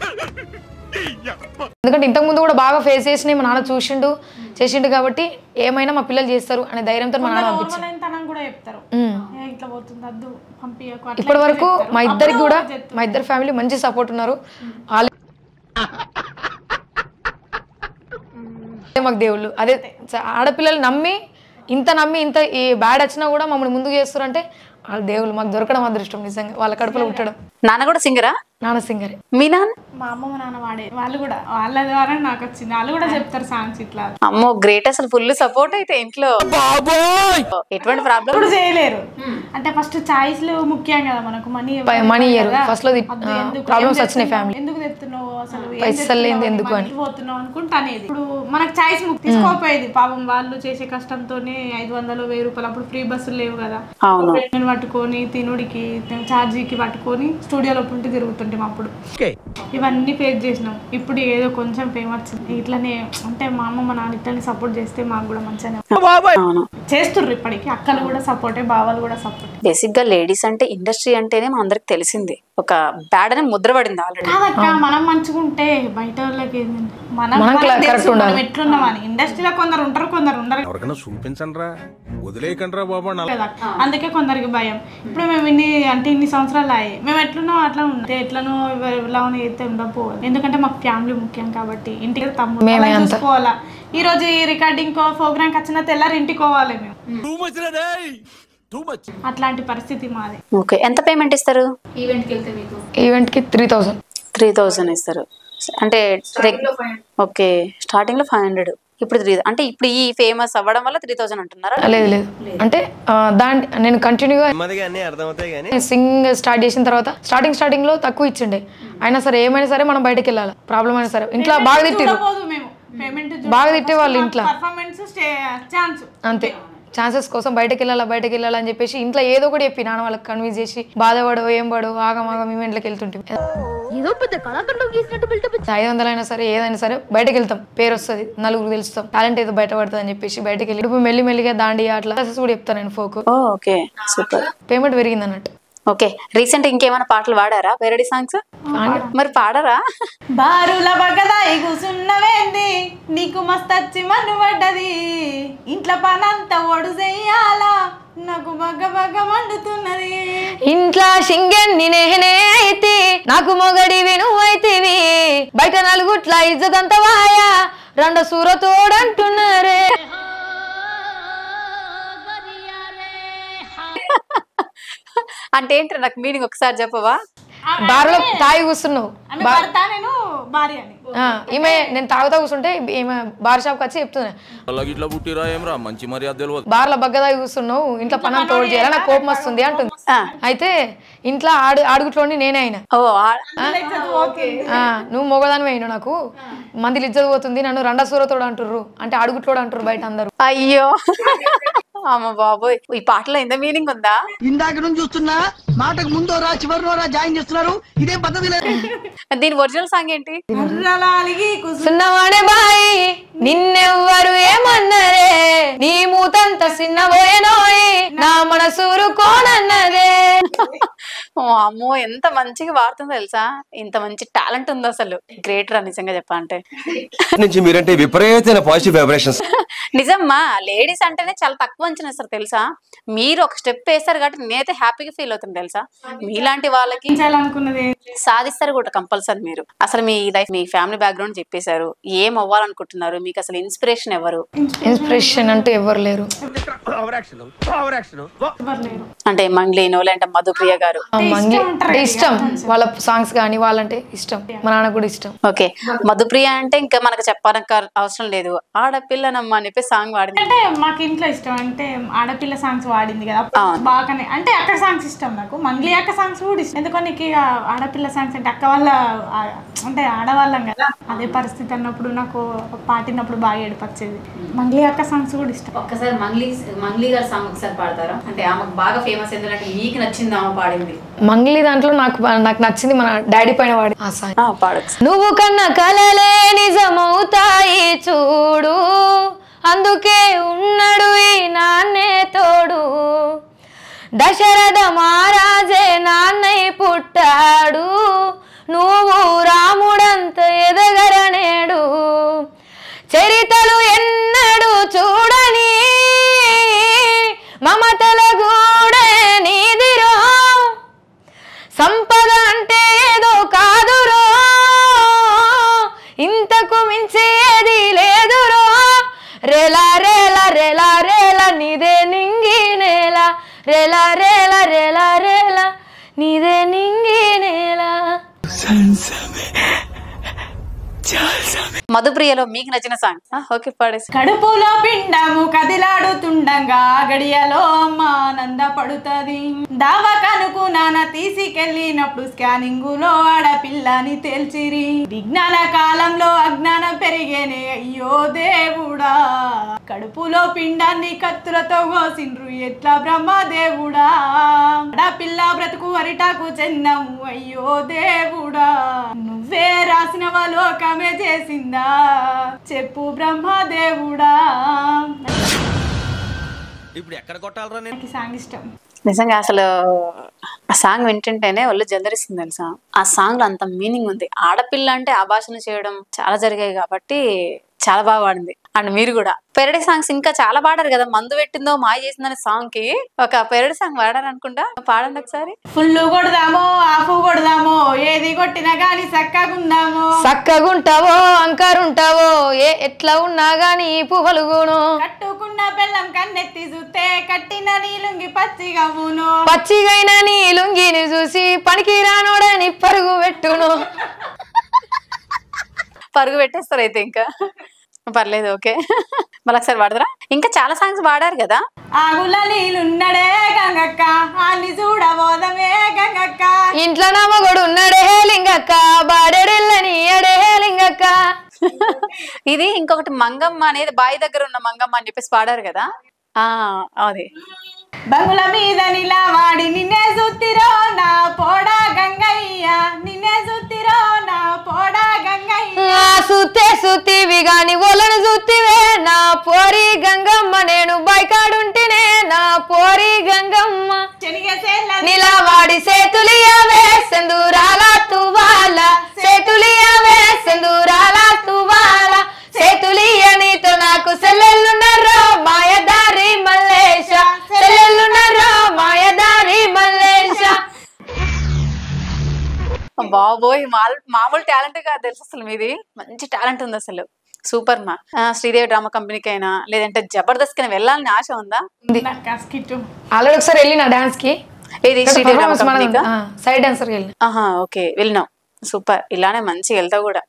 Speaker 4: ఎందుకంటే ఇంతకు ముందు కూడా బాగా ఫేస్ చేసినాయి మా నాన్న చూసిండు చేసిండు కాబట్టి ఏమైనా మా పిల్లలు చేస్తారు అనే ధైర్యంతో మా నాన్న పంపించారు
Speaker 6: ఓర్వలేనితనం కూడా చెప్తారు
Speaker 4: ఉమ్.
Speaker 6: ఏ ఇట్లా పోతుంది అద్దు పంపియకు అట్లా
Speaker 4: ఇప్పటి వరకు
Speaker 6: ఇట్లా చెప్తారు.
Speaker 4: మా ఇద్దరికి
Speaker 6: అప్పుడు
Speaker 4: కూడా
Speaker 6: చెప్తారు.
Speaker 4: మా ఇద్దరు ఫ్యామిలీ మంచి సపోర్ట్ ఉన్నారు వాళ్ళే మాకు దేవుళ్ళు అదే చ- ఆడపిల్లలు నమ్మి ఇంత నమ్మి ఇంత ఈ బ్యాడ్ వచ్చినా కూడా మమ్మల్ని ముందుకు చేస్తారంటే వాళ్ళ దేవుళ్ళు మాకు దొరకడం అదృష్టం నిజంగా వాళ్ళ కడుపులో పుట్టడం
Speaker 1: నాన్న కూడా సింగరా
Speaker 4: నాన్న సింగరే
Speaker 1: మీ నాన్న
Speaker 6: మా అమ్మమ్మ నాన్న వాడే వాళ్ళు కూడా వాళ్ళ ద్వారా నాకు వచ్చింది వాళ్ళు కూడా చెప్తారు సాంగ్స్ ఇట్లా
Speaker 1: అమ్మో గ్రేట్ అసలు ఫుల్ సపోర్ట్ అయితే ఇంట్లో ఎటువంటి ప్రాబ్లం
Speaker 6: ఇప్పుడు చేయలేరు అంటే ఫస్ట్ చాయిస్లు ముఖ్యం కదా మనకు మనీ
Speaker 4: money ఇయ్యరు. First లో ది- ఆ, problems వచ్చినాయి family.
Speaker 6: ఎందుకు తెస్తున్నావు అసలు ఏం
Speaker 4: పైసలు
Speaker 6: తెస్తున్నావు?
Speaker 4: లేనిది ఎందుకు అని.
Speaker 6: మళ్ళీ పోతున్నావు అనుకుంటా అనేది ఇప్పుడు మనకు చాయిస్ తీసుకోపోయేది పాపం వాళ్ళు చేసే కష్టంతోనే ఐదు వందలు వెయ్యి రూపాయలు అప్పుడు ఫ్రీ బస్సులు లేవు కదా
Speaker 1: అవును
Speaker 6: ఫ్రెండ్ని పట్టుకొని తినుడికి ఛార్జీకి పట్టుకొని స్టూడియోలో ఉంటే తిరుగుతుంటాం అప్పుడు ఇవన్నీ ఫేస్ చేసినాం ఇప్పుడు ఏదో కొంచెం ఫేమ్ వచ్చింది ఇట్లనే అంటే మా అమ్మ మా నాన్న ఇట్లనే సపోర్ట్ చేస్తే మాకు కూడా మంచిగానే
Speaker 1: అవును
Speaker 6: చేస్తుర్రు ఇప్పటికి అక్కలు కూడా సపోర్టే బావలు కూడా సపోర్ట్
Speaker 1: బేసిక్ గా లేడీస్ అంటే ఇండస్ట్రీ అంటేనే మన అందరికి తెలిసింది ఒక బ్యాడ్ అని ముద్ర పడింది ఆల్రెడీ
Speaker 6: కాదక్క మనం మంచిగుంటే బయట వాళ్ళకి ఏంటంటే మనం
Speaker 4: మనం
Speaker 6: మనకు
Speaker 4: correct
Speaker 6: తెలుసు
Speaker 4: ఉండాలి.
Speaker 6: మనం ఎట్లున్నామని ఇండస్ట్రీలో కొందరు ఉంటారు కొందరు ఉండరు
Speaker 5: ఎవరికైనా చూపించండి రా వదిలేయకండి రా బాబు
Speaker 6: కదా అందుకే కొందరికి భయం ఇప్పుడు మేము ఇన్ని అంటే ఇన్ని సంవత్సరాలు అయ్యాయి మేము ఎట్లున్నాం అట్లా ఉంటే ఎట్లనో ఎలా అయితే ఉండకపోవాలి ఎందుకంటే మాకు ఫ్యామిలీ ముఖ్యం కాబట్టి ఇంటికి తమ్ముడు
Speaker 4: మేమే
Speaker 6: అలా
Speaker 4: అంత.
Speaker 6: చూసుకోవాలా ఈ రోజు ఈ రికార్డింగ్ ప్రోగ్రామ్ వచ్చిన తెల్లారి ఇంటికి పోవాలి మేము అట్లాంటి పరిస్థితి మాది
Speaker 1: ఓకే ఎంత పేమెంట్ ఇస్తారు
Speaker 4: ఈవెంట్ కి త్రీ థౌసండ్
Speaker 1: త్రీ థౌజండ్ ఇస్తారు అంటే ఓకే స్టార్టింగ్ లో ఫైవ్ హండ్రెడ్ ఇప్పుడు త్రీ అంటే ఇప్పుడు ఈ ఫేమస్ అవ్వడం వల్ల త్రీ థౌజండ్ అంటున్నారా
Speaker 4: లేదు లేదు అంటే ఆ, దాని నేను కంటిన్యూగా
Speaker 7: నెమ్మదిగా అన్నీ అర్థమవుతాయి కానీ
Speaker 4: సింగ్ స్టార్ట్ చేసిన తర్వాత స్టార్టింగ్ స్టార్టింగ్ లో తక్కువ ఇచ్చిండే అయినా సరే ఏమైనా సరే మనం బయటకు వెళ్ళాలి ప్రాబ్లం అయినా సరే ఇంట్లో బాగా తిట్టిరు
Speaker 6: చూడబోదు మేము పేమెంట్
Speaker 4: బాగా తిట్టే వాళ్ళు ఇంట్లో
Speaker 6: పర్ఫార్మెన్స్ ఛాన్స్
Speaker 4: అంతే ఛాన్సెస్ కోసం బయటకు వెళ్ళాలా బయటకు వెళ్ళాలా అని చెప్పేసి ఇంట్లో ఏదో ఒకటి చెప్పి నాన్న వాళ్ళకి కన్విన్స్ చేసి బాధపడో ఏం పడో ఆగం ఆగం మేము ఇంట్లోకి వెళ్తుంటాం ఐదు వందలైనా సరే ఏదైనా సరే బయటకు వెళ్తాం పేరు వస్తుంది నలుగురు తెలుస్తాం టాలెంట్ ఏదో బయట పడుతుంది అని చెప్పేసి బయటకు వెళ్ళి ఇప్పుడు మెల్లి మెల్లిగా దాండి అట్లా సక్సెస్ కూడా చెప్తాను నేను ఫోక్
Speaker 1: ఓ ఓకే సూపర్
Speaker 4: పేమెంట్ పెరిగింది అన్నట్టు
Speaker 1: ఓకే రీసెంట్ ఇంకేమైనా పాటలు వాడారా వేరడి సాంగ్స్ మరి పాడరా
Speaker 6: బారుల బగదాయి కూసున్నవేంది నీకు మస్తచ్చి మన్ను పడ్డది ఇంట్లో పనంతా ఒడు చెయ్యాలా నాకు బగ్గ బగ్గ మండుతున్నది
Speaker 4: ఇంట్లో షింగెన్ని నేనే అయితే నాకు మొగడివి నువ్వైతివి బయట నలుగుట్ల ఇజ్జతంత వాయా రెండ సూర తోడంటున్నారే
Speaker 1: అంటే ఏంటి నాకు మీనింగ్ ఒకసారి చెప్పవా
Speaker 4: బారులో తాగి కూర్చున్నావు
Speaker 6: ఆమె భర్త నేను భార్య అని
Speaker 4: ఆ, ఈమె నేను తాగుతా కూర్చుంటే ఈమె బార్ షాప్కి వచ్చి చెప్తున్నా
Speaker 5: అలాగే ఇట్లా పుట్టిరా ఏమరా మంచి మర్యాద తెలియదు
Speaker 4: బార్ల బగ్గదాగి కూర్చున్నావు ఇంట్లో పనం తోడు చేయాలి నాకు కోపం వస్తుంది అంటుంది అయితే ఇంట్లో ఆడు ఆడుగుట్లోని నేనే అయినా
Speaker 1: ఓ ఆ-
Speaker 4: ఆ, నువ్వు మొగదాని అయినా నాకు మంది ఇజ్జత పోతుంది నన్ను రెండ సూరతోడు అంటుర్రు అంటే అడుగుట్లోడు అంటారు బయట అందరూ
Speaker 1: అయ్యో అమ్మ బాబోయ్ ఈ పాటలో ఎంత మీనింగ్ ఉందా
Speaker 11: ఇందాక నుంచి చూస్తున్నా మాటకు ముందో రా చివరిలో రా జాయిన్ చేస్తున్నారు ఇదే పద్ధతి లేదు
Speaker 1: దీని ఒరిజినల్ సాంగ్ ఏంటి
Speaker 6: అర్రలాలిగి కూసు
Speaker 4: సున్నవాడే బాయి నిన్నెవ్వరు ఏమన్నరే నీ మూతంత సిన్నబోయేనోయ్ నా మనసూరు కోనన్నదే
Speaker 1: ఓ అమ్మో ఎంత మంచిగా వాడుతుందో తెలుసా ఇంత మంచి టాలెంట్ ఉంది అసలు గ్రేట్ రా నిజంగా చెప్పాలంటే
Speaker 7: నుంచి మీరంటే విపరీతమైన పాజిటివ్ వైబ్రేషన్స్
Speaker 1: నిజమ్మా లేడీస్ అంటేనే చాలా తక్కువ అంచనా వేస్తారు తెలుసా మీరు ఒక స్టెప్ వేస్తారు కాబట్టి నేనైతే హ్యాపీగా ఫీల్ అవుతాను తెలుసా మీలాంటి వాళ్ళకి
Speaker 6: చేయాలనుకున్నది
Speaker 1: సాధిస్తారు కూడా కంపల్సరీ మీరు అసలు మీ లైఫ్ మీ ఫ్యామిలీ బ్యాక్గ్రౌండ్ చెప్పేశారు ఏం అవ్వాలనుకుంటున్నారు మీకు అసలు ఇన్స్పిరేషన్ ఎవరు
Speaker 4: ఇన్స్పిరేషన్ అంటూ ఎవరు లేరు
Speaker 6: ఎవరు లేరు
Speaker 1: అంటే మంగ్లీనో లేదంటే మధుప్రియ గారు
Speaker 4: మంగి
Speaker 6: ఇష్టం ఉంటారు
Speaker 4: అంటే
Speaker 6: కదా,
Speaker 4: ఇష్టం
Speaker 6: కొంచెం.
Speaker 4: వాళ్ళ సాంగ్స్ కానీ వాళ్ళంటే ఇష్టం మా నాన్న కూడా ఇష్టం
Speaker 1: ఓకే మధుప్రియ అంటే ఇంకా మనకు చెప్పడానికి అవసరం లేదు ఆడపిల్లనమ్మ అని చెప్పి సాంగ్ వాడింది
Speaker 6: అంటే మాకు ఇంట్లో ఇష్టం అంటే ఆడపిల్ల సాంగ్స్ వాడింది కదా బాగానే అంటే అక్క సాంగ్స్ ఇష్టం నాకు మంగ్లీ అక్క సాంగ్స్ కూడా ఇష్టం ఎందుకని నీకు ఇక ఆడపిల్ల సాంగ్స్ అంటే అక్క వాళ్ళ ఆ, అంటే ఆడవాళ్ళం కదా అదే పరిస్థితి అన్నప్పుడు నాకు పాటినప్పుడు బాగా ఏడిపచ్చేది మంగ్లీ అక్క సాంగ్స్ కూడా ఇష్టం
Speaker 1: ఒక్కసారి మంగ్లీ మంగ్లీ గారి సాంగ్ ఒకసారి పాడతారా అంటే ఆమెకు బాగా ఫేమస్ ఎందుకంటే మీకు నచ్చింది ఆమె పాడింది
Speaker 4: మంగ్లీ దాంట్లో నాకు నాకు నచ్చింది మన డాడీ పైన వాడి ఆ సాంగ్
Speaker 1: పాడచ్చు
Speaker 4: నువ్వు కన్న కలలే నిజమవుతాయి చూడు అందుకే ఉన్నాడు ఈ నాన్నే తోడు దశరథ మహారాజే నాన్నై పుట్టాడు నువ్వు రాముడంత ఎదగరనేడు చరితలు ఎన్నడు చూడని మమతల గూడే నీదిరో సంపద అంటే ఏదో కాదురో ఇంతకు మించి ఏది లేదురో రేలా రేలా రేలా రేలా నీదే నింగి నేల రేలా రేలా రేలా రేలా నీదే నింగి నేల
Speaker 1: మధుప్రియలో మీకు నచ్చిన సాంగ్ ఓకే పాడేసి
Speaker 6: కడుపులో పిండము కదిలాడుతుండగా గడియలో అమ్మ ఆనంద పడుతుంది దావకనుకు నాన్న తీసుకెళ్ళినప్పుడు స్కానింగ్ లో ఆడపిల్లని తేల్చిరి విజ్ఞాన కాలంలో అజ్ఞానం పెరిగేనే అయ్యో దేవుడా కడుపులో పిండాన్ని కత్తులతో కోసిండ్రు ఎట్లా బ్రహ్మదేవుడా ఆడపిల్ల బ్రతుకు అరిటాకు చెందము అయ్యో దేవుడా నువ్వే రాసిన లోకమే చేసిందా చెప్పు బ్రహ్మదేవుడా
Speaker 7: ఇప్పుడు ఎక్కడ కొట్టాలరా నేను
Speaker 6: నాకు ఈ సాంగ్ ఇష్టం
Speaker 1: నిజంగా అసలు ఆ సాంగ్ వింటుంటేనే ఒళ్ళు జలదరిస్తుంది తెలుసా ఆ సాంగ్ లో అంత మీనింగ్ ఉంది ఆడపిల్ల అంటే ఆభాషణ చేయడం చాలా జరిగాయి కాబట్టి చాలా బాగా పాడింది అండ్ మీరు కూడా పెరడి సాంగ్స్ ఇంకా చాలా పాడారు కదా మందు పెట్టిందో మాయ చేసిందనే సాంగ్ కి ఒక పెరడి సాంగ్ పాడారు అనుకుంటా పాడండి ఒకసారి
Speaker 6: ఫుల్ కొడదామో ఆఫ్ కొడదామో ఏది కొట్టినా గాని చక్కగుందామో
Speaker 4: చక్కగుంటావో అంకారుంటావో ఏ ఎట్లా ఉన్నా గాని పువ్వలుగును
Speaker 6: కట్టుకున్న బెల్లం కన్నెత్తి చూస్తే కట్టిన నీలుంగి పచ్చిగా ఊను
Speaker 4: పచ్చిగైన నీ లుంగిని చూసి పనికి రానోడని పరుగు పెట్టును
Speaker 1: పరుగు పెట్టేస్తారు అయితే ఇంకా పర్లేదు ఓకే మళ్ళీ ఒకసారి పాడతారా ఇంకా చాలా సాంగ్స్ పాడారు కదా
Speaker 6: ఆగుల నీళ్ళున్నడే గంగక్క అన్ని చూడబోదమే గంగక్క
Speaker 4: ఇంట్లో నా మగడు ఉన్నాడే లింగక్క బాడెడెల్లని ఎడే లింగక్క
Speaker 1: ఇది ఇంకొకటి మంగమ్మ అనేది బావి దగ్గర ఉన్న మంగమ్మ అని చెప్పేసి పాడారు కదా ఆ అది
Speaker 6: బంగుల మీద నిలవాడి నిన్నే సుత్తిరో నా పోడా గంగయ్య నిన్నే సుత్తిరో నా పోడా గంగయ్య
Speaker 4: ఆ సుత్తే సుత్తివి గాని ఒలను సుత్తివే నా పోరి గంగమ్మ నేను బైకాడుంటేనే నా పోరి గంగమ్మ నిలవాడి సేతులియవే సెందూరాల తువాల సేతులియవే సెందూరాల తువాల సేతులియ నీతో నాకు సెల్లెల్లున్నారో మాయదారి మల్లేశ సెల్లెల్లున్నారో మాయదారి మల్లేశ
Speaker 1: బాబోయ్ మాల్- మామూలు టాలెంట్ కాదు తెలుసు అసలు మీది మంచి టాలెంట్ ఉంది అసలు సూపర్ మా ఆ, శ్రీదేవి డ్రామా కంపెనీకి అయినా లేదంటే జబర్దస్త్ కి వెళ్ళాలని ఆశ ఉందా
Speaker 4: ఆల్రెడీ ఒకసారి వెళ్ళిన డాన్స్ కి
Speaker 1: ఏది శ్రీదేవి డ్రామా
Speaker 4: Performance మనది.
Speaker 1: కంపెనీకా
Speaker 4: ఆ, సైడ్ డాన్సర్ వెళ్ళిన
Speaker 1: ఆహా ఓకే వెళ్ళినాం సూపర్ ఇలానే మంచిగా వెళ్తావు కూడా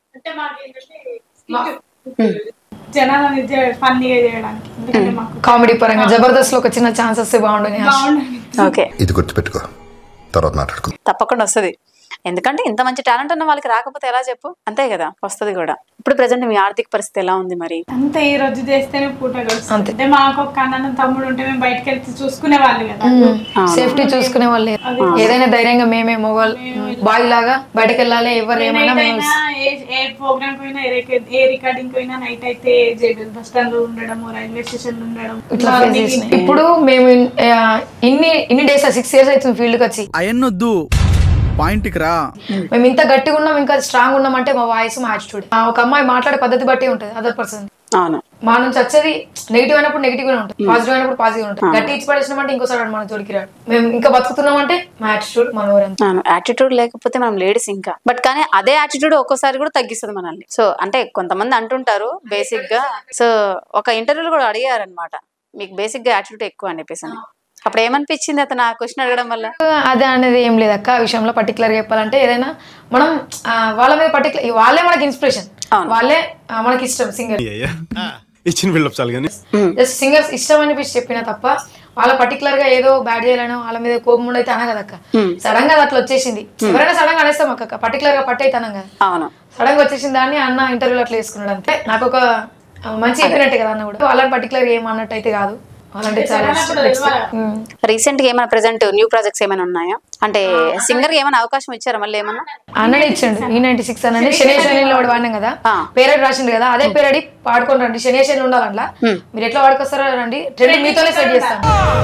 Speaker 6: జనాలని ఫన్నీగా చేయడానికి ఎందుకంటే మాకు
Speaker 4: కామెడీ పరంగా జబర్దస్త్ లో ఒక చిన్న ఛాన్స్ వస్తే బాగుండని ఆశ.
Speaker 1: ఓకే
Speaker 12: ఇది గుర్తుపెట్టుకో తర్వాత మాట్లాడుకుందాం
Speaker 1: తప్పకుండా వస్తది ఎందుకంటే ఇంత మంచి టాలెంట్ ఉన్న వాళ్ళకి రాకపోతే ఎలా చెప్పు అంతే కదా వస్తది కూడా ఇప్పుడు ప్రజెంట్ మీ ఆర్థిక పరిస్థితి ఎలా ఉంది మరి
Speaker 6: అంతే ఈ రోజు చేస్తేనే పూట గడుస్తుంది అంటే మాకు ఒక అన్న తమ్ముడు ఉంటే మేము బయటకు వెళ్తే చూసుకునే వాళ్ళు కదా
Speaker 4: సేఫ్టీ చూసుకునే వాళ్ళు ఏదైనా ధైర్యంగా మేమే మొగోళ్ళు బాయ్ లాగా బయటకు వెళ్ళాలి ఎవరు ఏమైనా
Speaker 6: నైట్
Speaker 4: మేము
Speaker 6: అయినా ఏ- ఏ ప్రోగ్రామ్ పోయినా ఏ రిక- ఏ రికార్డింగ్ పోయినా నైట్ అయితే జేబీ బస్ స్టాండ్ లో ఉండడం రైల్వే స్టేషన్ లో ఉండడం
Speaker 4: ఇట్లా ఫేస్
Speaker 6: మార్నింగ్
Speaker 4: చేసినాం ఇప్పుడు మేము ఇన్- ఆ, ఇన్ని ఇన్ని డేస్ సిక్స్ ఇయర్స్ అవుతుంది ఫీల్డ్ కి వచ్చి
Speaker 8: అయన్నొద్దు పాయింట్కి రా
Speaker 4: మేము ఇంత గట్టిగా ఉన్నాం ఇంకా స్ట్రాంగ్ ఉన్నాం అంటే మా వాయిస్ మా యాటిట్యూడ్ ఒక అమ్మాయి మాట్లాడే పద్ధతి బట్టి ఉంటుంది అదర్ పర్సన్
Speaker 1: అవును
Speaker 4: మా నుంచి వచ్చేది నెగిటివ్ అయినప్పుడు నెగిటివ్ గా ఉంటుంది పాజిటివ్ అయినప్పుడు పాజిటివ్ ఉంటుంది గట్టి ఇచ్చి పడేసినామంటే ఇంకోసారి మన జోడికి రాడు మేము ఇంకా బతుకుతున్నామంటే మా యాటిట్యూడ్ మన ఊరంతా
Speaker 1: అవును యాటిట్యూడ్ లేకపోతే మనం లేడీస్ ఇంకా బట్ కానీ అదే యాటిట్యూడ్ ఒక్కోసారి కూడా తగ్గిస్తుంది మనల్ని సో అంటే కొంతమంది అంటుంటారు బేసిక్ గా సో ఒక ఇంటర్వ్యూలో కూడా అడిగారు అనమాట మీకు బేసిక్ గా యాటిట్యూడ్ ఎక్కువ అని చెప్పేసి అని. అప్పుడు ఏమనిపించింది అతను ఆ క్వశ్చన్ అడగడం వల్ల
Speaker 4: అదే అనేది ఏం లేదు అక్క ఆ విషయంలో పర్టికులర్గా చెప్పాలంటే ఏదైనా మనం ఆ, వాళ్ళ మీద పర్టికులర్ వాళ్ళే మనకి ఇన్స్పిరేషన్ వాళ్ళే ఆ, మనకి ఇష్టం సింగర్
Speaker 13: ఇచ్చిన బిల్డప్ చాలు కానీ
Speaker 4: జస్ట్ సింగర్స్ ఇష్టం అనిపించి చెప్పిన తప్ప వాళ్ళ పర్టికులర్ గా ఏదో బ్యాడ్ చేయాలనో వాళ్ళ మీద కోపం ఉండైతే అనగదక్క సడన్ గా అది అట్లా వచ్చేసింది ఎవరైనా సడన్ గా అనేస్తాం అక్క పర్టికులర్ గా పట్టయితే అనం కదా
Speaker 1: అవును
Speaker 4: సడన్ గా వచ్చేసింది దాన్ని అన్న ఇంటర్వ్యూలో అట్లా వేసుకున్నాడు అంతే నాకు ఒక ఆ, మంచి చెప్పినట్టే కదా అన్న కూడా వాళ్ళని పర్టికులర్ గా ఏం అన్నట్టు అయితే కాదు వాళ్ళంటే చాలా ఇష్టం. ఉమ్.
Speaker 1: రీసెంట్ గా ఏమైనా ప్రెసెంట్ న్యూ ప్రాజెక్ట్స్ ఏమైనా ఉన్నాయా అంటే సింగర్ కి ఏమైనా అవకాశం ఇచ్చారా మళ్ళీ ఏమన్నా
Speaker 4: అన్ననే ఇచ్చాడు ఈ నైన్టీ సిక్స్ అన్నని శనేశ్వరిలో వాడు వాడినాం కదా పేరడి రాసిండు కదా అదే పేరడి పాడుకొని రండి శనేశ్వరి ఉండాలంట మీరు ఎట్లా వాడుకొస్తారో రండి ట్రెండ్ మీతోనే సెట్ చేస్తాను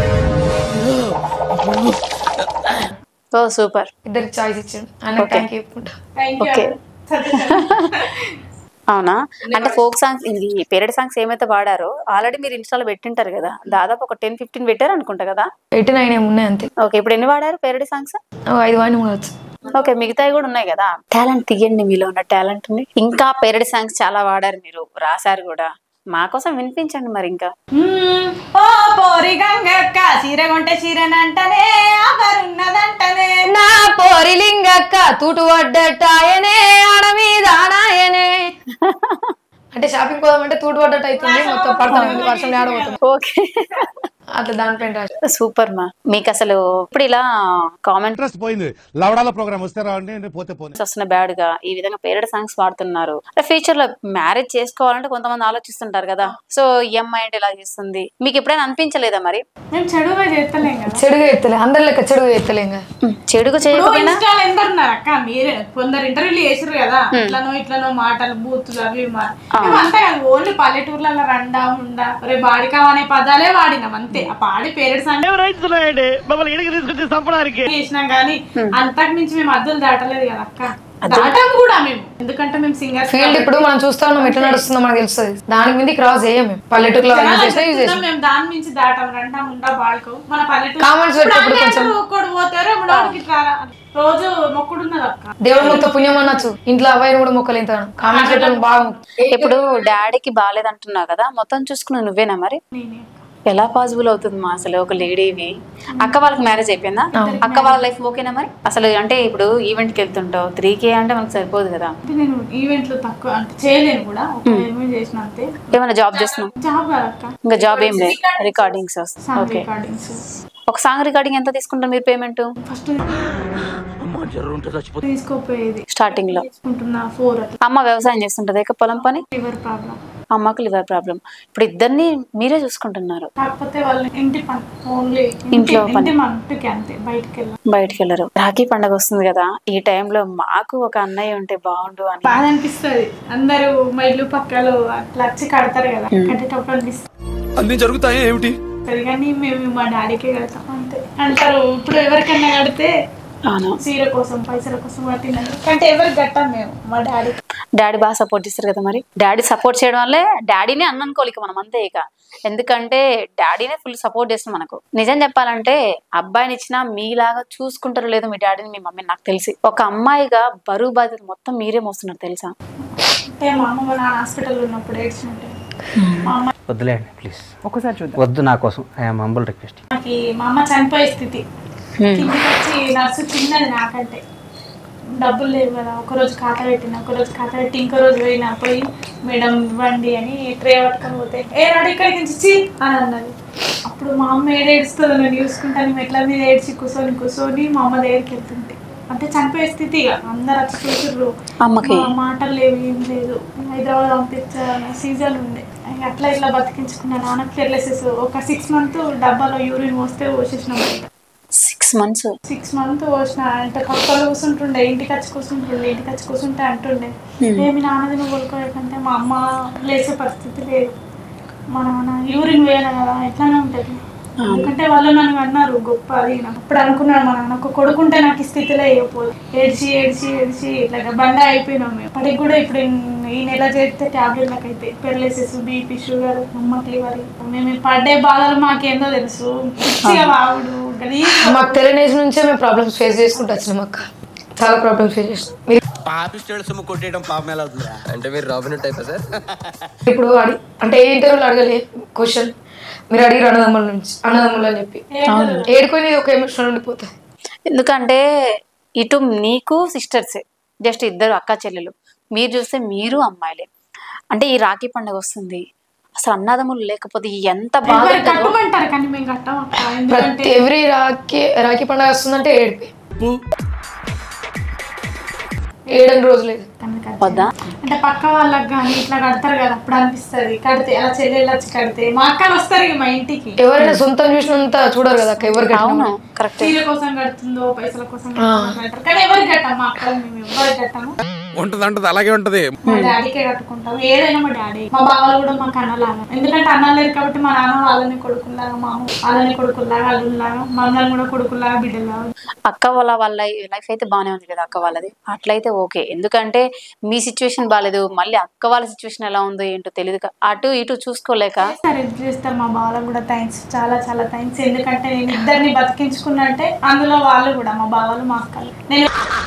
Speaker 1: ఓ సూపర్
Speaker 4: ఇద్దరికి చాయిస్ ఇచ్చాడు అన్న
Speaker 1: Okay.
Speaker 4: థ్యాంక్ యూ చెప్పుకుంటా
Speaker 1: ఓకే అవునా అంటే ఫోక్ సాంగ్స్ ఇది పేరెడ్ సాంగ్స్ ఏమైతే పాడారో ఆల్రెడీ మీరు ఇన్స్టాలో పెట్టింటారు కదా దాదాపు ఒక టెన్ ఫిఫ్టీన్ పెట్టారు అనుకుంటా కదా
Speaker 4: ఎయిటీ నైన్ ఏమి ఉన్నాయి అంతే
Speaker 1: ఓకే ఇప్పుడు ఎన్ని వాడారు పేరెడ్ సాంగ్స్
Speaker 4: ఓ ఐదు వాడిని ఉండొచ్చు
Speaker 1: ఓకే మిగతావి కూడా ఉన్నాయి కదా టాలెంట్ తీయండి మీలో ఉన్న టాలెంట్ ని ఇంకా పేరెడ్ సాంగ్స్ చాలా వాడారు మీరు రాశారు కూడా మా కోసం వినిపించండి మరి ఇంకా
Speaker 6: మ్మ్. ఓ పోరి గంగక్క చీర కొంటే చీరనంటనే ఆఫరున్నదంటనే
Speaker 4: నా పోరి లింగక్క తూటు పడ్డటాయనే ఆడ మీద ఆనాయనే అంటే షాపింగ్ పోదామంటే తూటు పడ్డట్టు అవుతుంది మొత్తం పడతాం వర్షం ఆడబోతుంది
Speaker 1: ఓకే
Speaker 4: అట్లా దానిపైన రాసి
Speaker 1: సూపర్ మా మీకు అసలు ఇప్పుడు ఇలా కామెంట్
Speaker 13: పోయింది లవడాల ప్రోగ్రామ్ వస్తే రావండి పోతే పోతే
Speaker 1: వస్తున్న బ్యాడ్ గా ఈ విధంగా పేరెడ్ సాంగ్స్ పాడుతున్నారు ఫ్యూచర్ లో మ్యారేజ్ చేసుకోవాలంటే కొంతమంది ఆలోచిస్తుంటారు కదా సో ఈ అమ్మాయి అంటే ఇలా చేస్తుంది మీకు ఎప్పుడైనా అనిపించలేదా మరి
Speaker 6: మేము చెడుగా చేస్తలేం కదా
Speaker 4: చెడుగా ఎత్తలే అందరి లెక్క చెడుగా ఎత్తలేం కదా
Speaker 1: చెడుగా
Speaker 6: ఇప్పుడు
Speaker 1: చేయకపోయినా
Speaker 6: ఇన్స్టాల్ ఎందరున్నారు అక్క మీరే కొందరు ఇంటర్వ్యూలు చేసారు కదా ఇట్లనో ఇట్లనో మాటలు బూతులు అవి ఇవి మా- మేమంతా కాదు ఓన్లీ పల్లెటూర్లలో రండా ఉండా రే బాడికా అనే పదాలే వాడినాం అంతే ఆ పాడి పేరెంట్స్ అంటే చేసినాం కానీ అంతకు మించి మేము అద్దులు దాటలేదు కదా అక్క దాటాం కూడా మేము ఎందుకంటే మేము సింగర్స్
Speaker 4: ఫీల్డ్ ఇప్పుడు మనం చూస్తా ఉన్నాం ఎట్లా నడుస్తుందో మనకు తెలుస్తుంది దానికి మీద క్రాస్ చేయం మేము పల్లెటూరులో యూజ్ చేసినా యూజ్ చేసినా
Speaker 6: మేము దాని మించి దాటాం రంటా ఉండా బాడుకో మన పల్లెటూరు
Speaker 4: Comments పెట్టేటప్పుడు
Speaker 6: ఇప్పుడు
Speaker 4: కొంచెం-
Speaker 6: అందరూ ఒక్కడు పోతారు మూడోడికి ఇట్లా రా. రోజు మొక్కుడున్నది అక్క
Speaker 4: దేవుడు మొత్తం పుణ్యం అనొచ్చు ఇంట్లో అబ్బాయిని కూడా మొక్కలు ఇంత కామెంట్స్ పెట్టడం బాగా
Speaker 1: ఇప్పుడు డాడీకి బాగాలేదంటున్నావు కదా మొత్తం చూసుకున్నావు నువ్వేనా మరి
Speaker 6: నేనే
Speaker 1: ఎలా పాసిబుల్ అవుతుంది మా అసలు ఒక లేడీవి అక్క వాళ్ళకి మ్యారేజ్ అయిపోయిందా అక్క వాళ్ళ లైఫ్ ఓకేనా మరి అసలు అంటే ఇప్పుడు ఈవెంట్ కి వెళ్తుంటావు త్రీ కే అంటే మనకు సరిపోదు కదా
Speaker 6: అంటే నేను ఈవెంట్లు తక్కువ అంటే చేయలేను కూడా ఒక ఈవెంట్ చేసిన అంతే
Speaker 1: ఏమైనా జాబ్ చేస్తున్నావు
Speaker 6: జాబ్ కదక్క
Speaker 1: ఇంకా జాబ్ ఏం లేదు రికార్డింగ్స్
Speaker 6: సాంగ్
Speaker 1: ఓకే
Speaker 6: రికార్డింగ్స్
Speaker 1: ఒక సాంగ్ రికార్డింగ్ ఎంత తీసుకుంటారు మీరు పేమెంట్
Speaker 6: ఫస్ట్ తీసుకోపోయేది
Speaker 1: స్టార్టింగ్ లో
Speaker 6: తీసుకుంటున్నా ఫోర్ అట్లా
Speaker 1: అమ్మ వ్యవసాయం చేస్తుంటది ఇక పొలం పని
Speaker 6: లివర్ ప్రాబ్లం
Speaker 1: అమ్మకు లివర్ ప్రాబ్లం ఇప్పుడు ఇద్దరిని మీరే చూసుకుంటున్నారు
Speaker 6: కాకపోతే వాళ్ళ ఇంటి పని ఓన్లీ
Speaker 1: ఇంట్లో పని.
Speaker 6: ఇంటి మనకి అంతే బయటకి వెళ్ళాం
Speaker 1: బయటికి వెళ్ళరు రాఖీ పండగ వస్తుంది కదా ఈ టైంలో మాకు ఒక అన్నయ్య ఉంటే బాగుండు అని
Speaker 6: బాధ అనిపిస్తుంది అందరూ మా ఇల్లు పక్కలు అట్లా వచ్చి కడతారు కదా కట్టేటప్పుడు అనిపిస్తుంది
Speaker 7: అన్ని జరుగుతాయా ఏమిటి
Speaker 6: కానీ మేము మా డాడీకే కడతాం అంతే అంటారు ఇప్పుడు ఎవరికైనా కడితే
Speaker 1: అవును
Speaker 6: చీర కోసం పైసల కోసం కట్టినారు అంటే ఎవరికి కట్టాం మేము మా డాడీ
Speaker 1: డాడీ బాగా సపోర్ట్ చేస్తారు కదా మరి డాడీ సపోర్ట్ చేయడం వల్లే డాడీనే అన్న అనుకోలేక మనం అంతే ఇక ఎందుకంటే డాడీనే ఫుల్ సపోర్ట్ చేస్తుంది మనకు నిజం చెప్పాలంటే అబ్బాయిని ఇచ్చినా మీలాగా చూసుకుంటారో లేదో మీ డాడీని మీ మమ్మీ నాకు తెలిసి ఒక అమ్మాయిగా బరువు బాధ్యత మొత్తం మీరే మోస్తున్నారు తెలుసా
Speaker 6: అంటే మా అమ్మ వాళ్ళ హాస్పిటల్ ఉన్నప్పుడు ఏడ్చినట్టే మా అమ్మ
Speaker 2: వద్దులేండి ప్లీజ్ ఒకసారి చూద్దాం వద్దు నా కోసం ఐఎమ్ హంబుల్ రిక్వెస్ట్
Speaker 6: నాకు మా అమ్మ చనిపోయే స్థితి కిందికి వచ్చి నర్సు చిన్నది నాకంటే డబ్బులు లేవు కదా ఒకరోజు ఖాతా పెట్టిన ఒకరోజు ఖాతా పెట్టి ఇంకో రోజు పోయినా పోయి మేడం ఇవ్వండి అని ట్రే పట్టుకొని పోతే ఏ రాడు ఇక్కడికి నుంచి చి అని అన్నది అప్పుడు మా అమ్మ ఏడు ఏడుస్తుందో నేను చూసుకుంటాను మెట్ల మీద ఏడ్చి కూర్చొని కూర్చొని మా అమ్మ దగ్గరికి వెళ్తుంటే అంటే చనిపోయే స్థితి ఇక అందరు వచ్చి చూసిర్రు
Speaker 1: అమ్మకి.
Speaker 6: మా మాటలు లేవు ఏం లేదు హైదరాబాద్ పంపించాలని సీజన్ ఉండే ఇక అట్లా ఇట్లా బతికించుకున్నా నాన్నకి ఫెర్లెసెస్ ఒక సిక్స్ మంత్ డబ్బాలో యూరిన్ పోస్తే పోసేసినాం బయట
Speaker 1: సిక్స్ మంత్స్
Speaker 6: సిక్స్ మంత్ పోసిన అంటే పక్కలో కూర్చుంటుండే ఇంటికి వచ్చి కూర్చుంటుండే ఇంటికి వచ్చి కూర్చుంటే అంటుండే ఏమి నాన్నది నువ్వు కొనుక్కోకంటే మా అమ్మ లేచే పరిస్థితి లేదు మా నాన్న యూరిన్ వేయాలి కదా ఎట్లానే ఉంటుంది ఎందుకంటే వాళ్ళు నన్ను అన్నారు గొప్ప అది ఇది అని. అప్పుడు అనుకున్నాడు మా నాన్న ఒక కొడుకుంటే నాకు ఈ స్థితిలో వేయకపోదు ఏడ్చి ఏడ్చి ఏడ్చి ఇట్లా బండ అయిపోయినాం మేము అప్పటికి కూడా ఇప్పుడు ఇన్- ఈ నెల చేస్తే టాబ్లెట్లకు అయితే పెర్లేసెస్ బీపీ షుగర్ అమ్మకి లివర్ మేము పడ్డే బాధలు మాకేందో తెలుసు పిచ్చిగా వాగుడు గలీజ్
Speaker 4: మాకు తెలియని ఏజ్ నుంచే మేము ప్రాబ్లమ్స్ ఫేస్ చేసుకుంటూ వచ్చినాం అక్క చాలా ప్రాబ్లమ్స్ ఫేస్ చేసినాం మీరు
Speaker 7: పాపిస్టేడ్ సొమ్ము కొట్టేయడం పాపం ఎలా అవుతుందా
Speaker 14: అంటే మీరు రాబిన్ టైపా సార్
Speaker 4: ఇప్పుడు అడి అంటే ఏ ఇంటర్వ్యూలో అడగలే క్వశ్చన్ మీరు అడిగిరు అన్నదమ్ముల నుంచి అన్నదమ్ములు అని చెప్పి
Speaker 1: అవును.
Speaker 4: ఏడుకొని ఒక ఎమోషన్ ఉండిపోతుంది
Speaker 1: ఎందుకంటే ఇటు నీకు సిస్టర్సే జస్ట్ ఇద్దరు అక్క చెల్లెలు మీరు చూస్తే మీరు అమ్మాయిలే అంటే ఈ రాఖీ పండుగ వస్తుంది అసలు అన్నదమ్ములు లేకపోతే ఎంత బాధ
Speaker 6: ఎవరు
Speaker 1: ఉంటుందో.
Speaker 6: కట్టమంటారు కానీ మేము కట్టం అక్క ఎందుకంటే
Speaker 4: ప్రతి ఎవ్రీ రాఖీ రాఖీ పండుగ వస్తుందంటే ఏడిపి ఏడని రోజులు ఇది.
Speaker 1: వద్దా
Speaker 6: అంటే పక్క వాళ్ళకి కానీ ఇట్లా కడతారు కదా అప్పుడు అనిపిస్తది కడితే అలా చెల్లెళ్ళు వచ్చి కడితే మా అక్కలు వస్తారు ఇక మా ఇంటికి
Speaker 4: ఎవరైనా సొంతం చూసినంత చూడరు కదా అక్క ఎవరు
Speaker 1: అవును
Speaker 4: కట్టినా
Speaker 1: కరెక్ట్
Speaker 6: చీర కోసం కడుతుందో పైసల కోసం కడుతుందో అంటారు. కానీ ఎవరు కట్టాం మా అక్కలు మేము ఎవరు కట్టాము
Speaker 13: ఉంటది ఉంటది అలాగే ఉంటది
Speaker 6: మా డాడీకే కట్టుకుంటాం ఏదైనా మా డాడీ మా బావలు కూడా మాకు అన్నలాగా ఎందుకంటే అన్నలు లేరు కాబట్టి మా నాన్న వాళ్ళని కొడుకుల్లాగా మా అమ్మ వాళ్ళని కొడుకుల్లాగా అల్లుల్లాగా మమ్మల్ని కూడా కొడుకుల్లాగా బిడ్డలాగా
Speaker 1: అక్క వాళ్ళ వాళ్ళ లైఫ్ అయితే బాగానే ఉంది కదా అక్క వాళ్ళది అట్లయితే ఓకే ఎందుకంటే మీ సిచ్యువేషన్ బాగాలేదు మళ్ళీ అక్క వాళ్ళ సిచ్యువేషన్ ఎలా ఉందో ఏంటో తెలియదు కా- అటు ఇటు చూసుకోలేక
Speaker 6: సరే చేస్తారు మా బావలకు కూడా థ్యాంక్స్ చాలా చాలా థ్యాంక్స్ ఎందుకంటే నేను ఇద్దరిని బతికించుకున్నట్టే అందులో వాళ్ళు కూడా మా బావలు మా అక్కలు నేను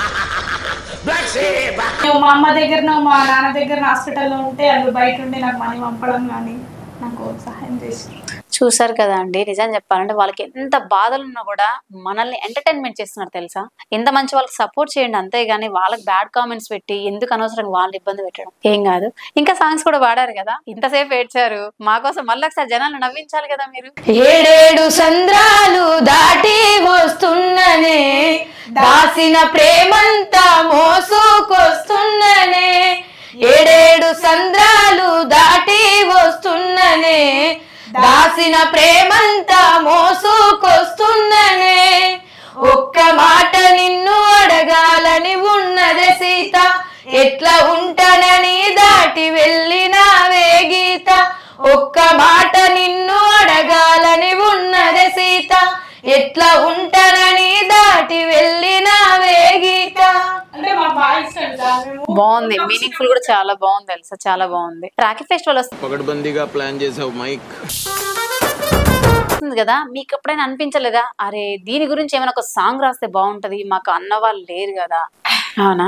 Speaker 6: నేను మా అమ్మ దగ్గర మా నాన్న దగ్గర హాస్పిటల్లో ఉంటే వాళ్ళు బయట ఉండి నాకు మనీ పంపడం కానీ నాకు సహాయం చేసి
Speaker 1: చూసారు కదా అండి నిజం చెప్పాలంటే వాళ్ళకి ఎంత బాధలు ఉన్నా కూడా మనల్ని ఎంటర్టైన్మెంట్ చేస్తున్నారు తెలుసా ఎంత మంచి వాళ్ళకి సపోర్ట్ చేయండి అంతేగాని వాళ్ళకి బ్యాడ్ కామెంట్స్ పెట్టి ఎందుకు అనవసరంగా వాళ్ళని ఇబ్బంది పెట్టడం ఏం కాదు ఇంకా సాంగ్స్ కూడా వాడారు కదా ఇంతసేపు ఏడ్చారు మా కోసం మళ్ళీ ఒకసారి జనాలు నవ్వించాలి కదా మీరు
Speaker 4: ఏడేడు సంద్రాలు దాటి వస్తున్ననే దాసిన ప్రేమంతా మోసుకొస్తున్ననే ఏడేడు సంద్రాలు దాటి వస్తున్ననే దాసిన ప్రేమంతా మోసుకొస్తున్ననే ఒక్క మాట నిన్ను అడగాలని ఉన్నదే సీత ఎట్లా ఉంటానని దాటి వెళ్ళినావే గీత ఒక్క మాట నిన్ను అడగాలని ఉన్నదే సీత ఎట్లా ఉంటానని దాటి వెళ్ళినావే గీత
Speaker 6: అంటే మా బాయ్స్
Speaker 1: బాగుంది మీనింగ్ఫుల్ కూడా చాలా బాగుంది తెలుసా చాలా బాగుంది రాఖీ ఫెస్టివల్
Speaker 7: పగడ్బందీగా ప్లాన్ చేసావు మైక్
Speaker 1: వస్తుంది కదా మీకు ఎప్పుడైనా అనిపించలేదా అరే దీని గురించి ఏమైనా ఒక సాంగ్ రాస్తే బాగుంటది మాకు అన్న వాళ్ళు లేరు కదా అవునా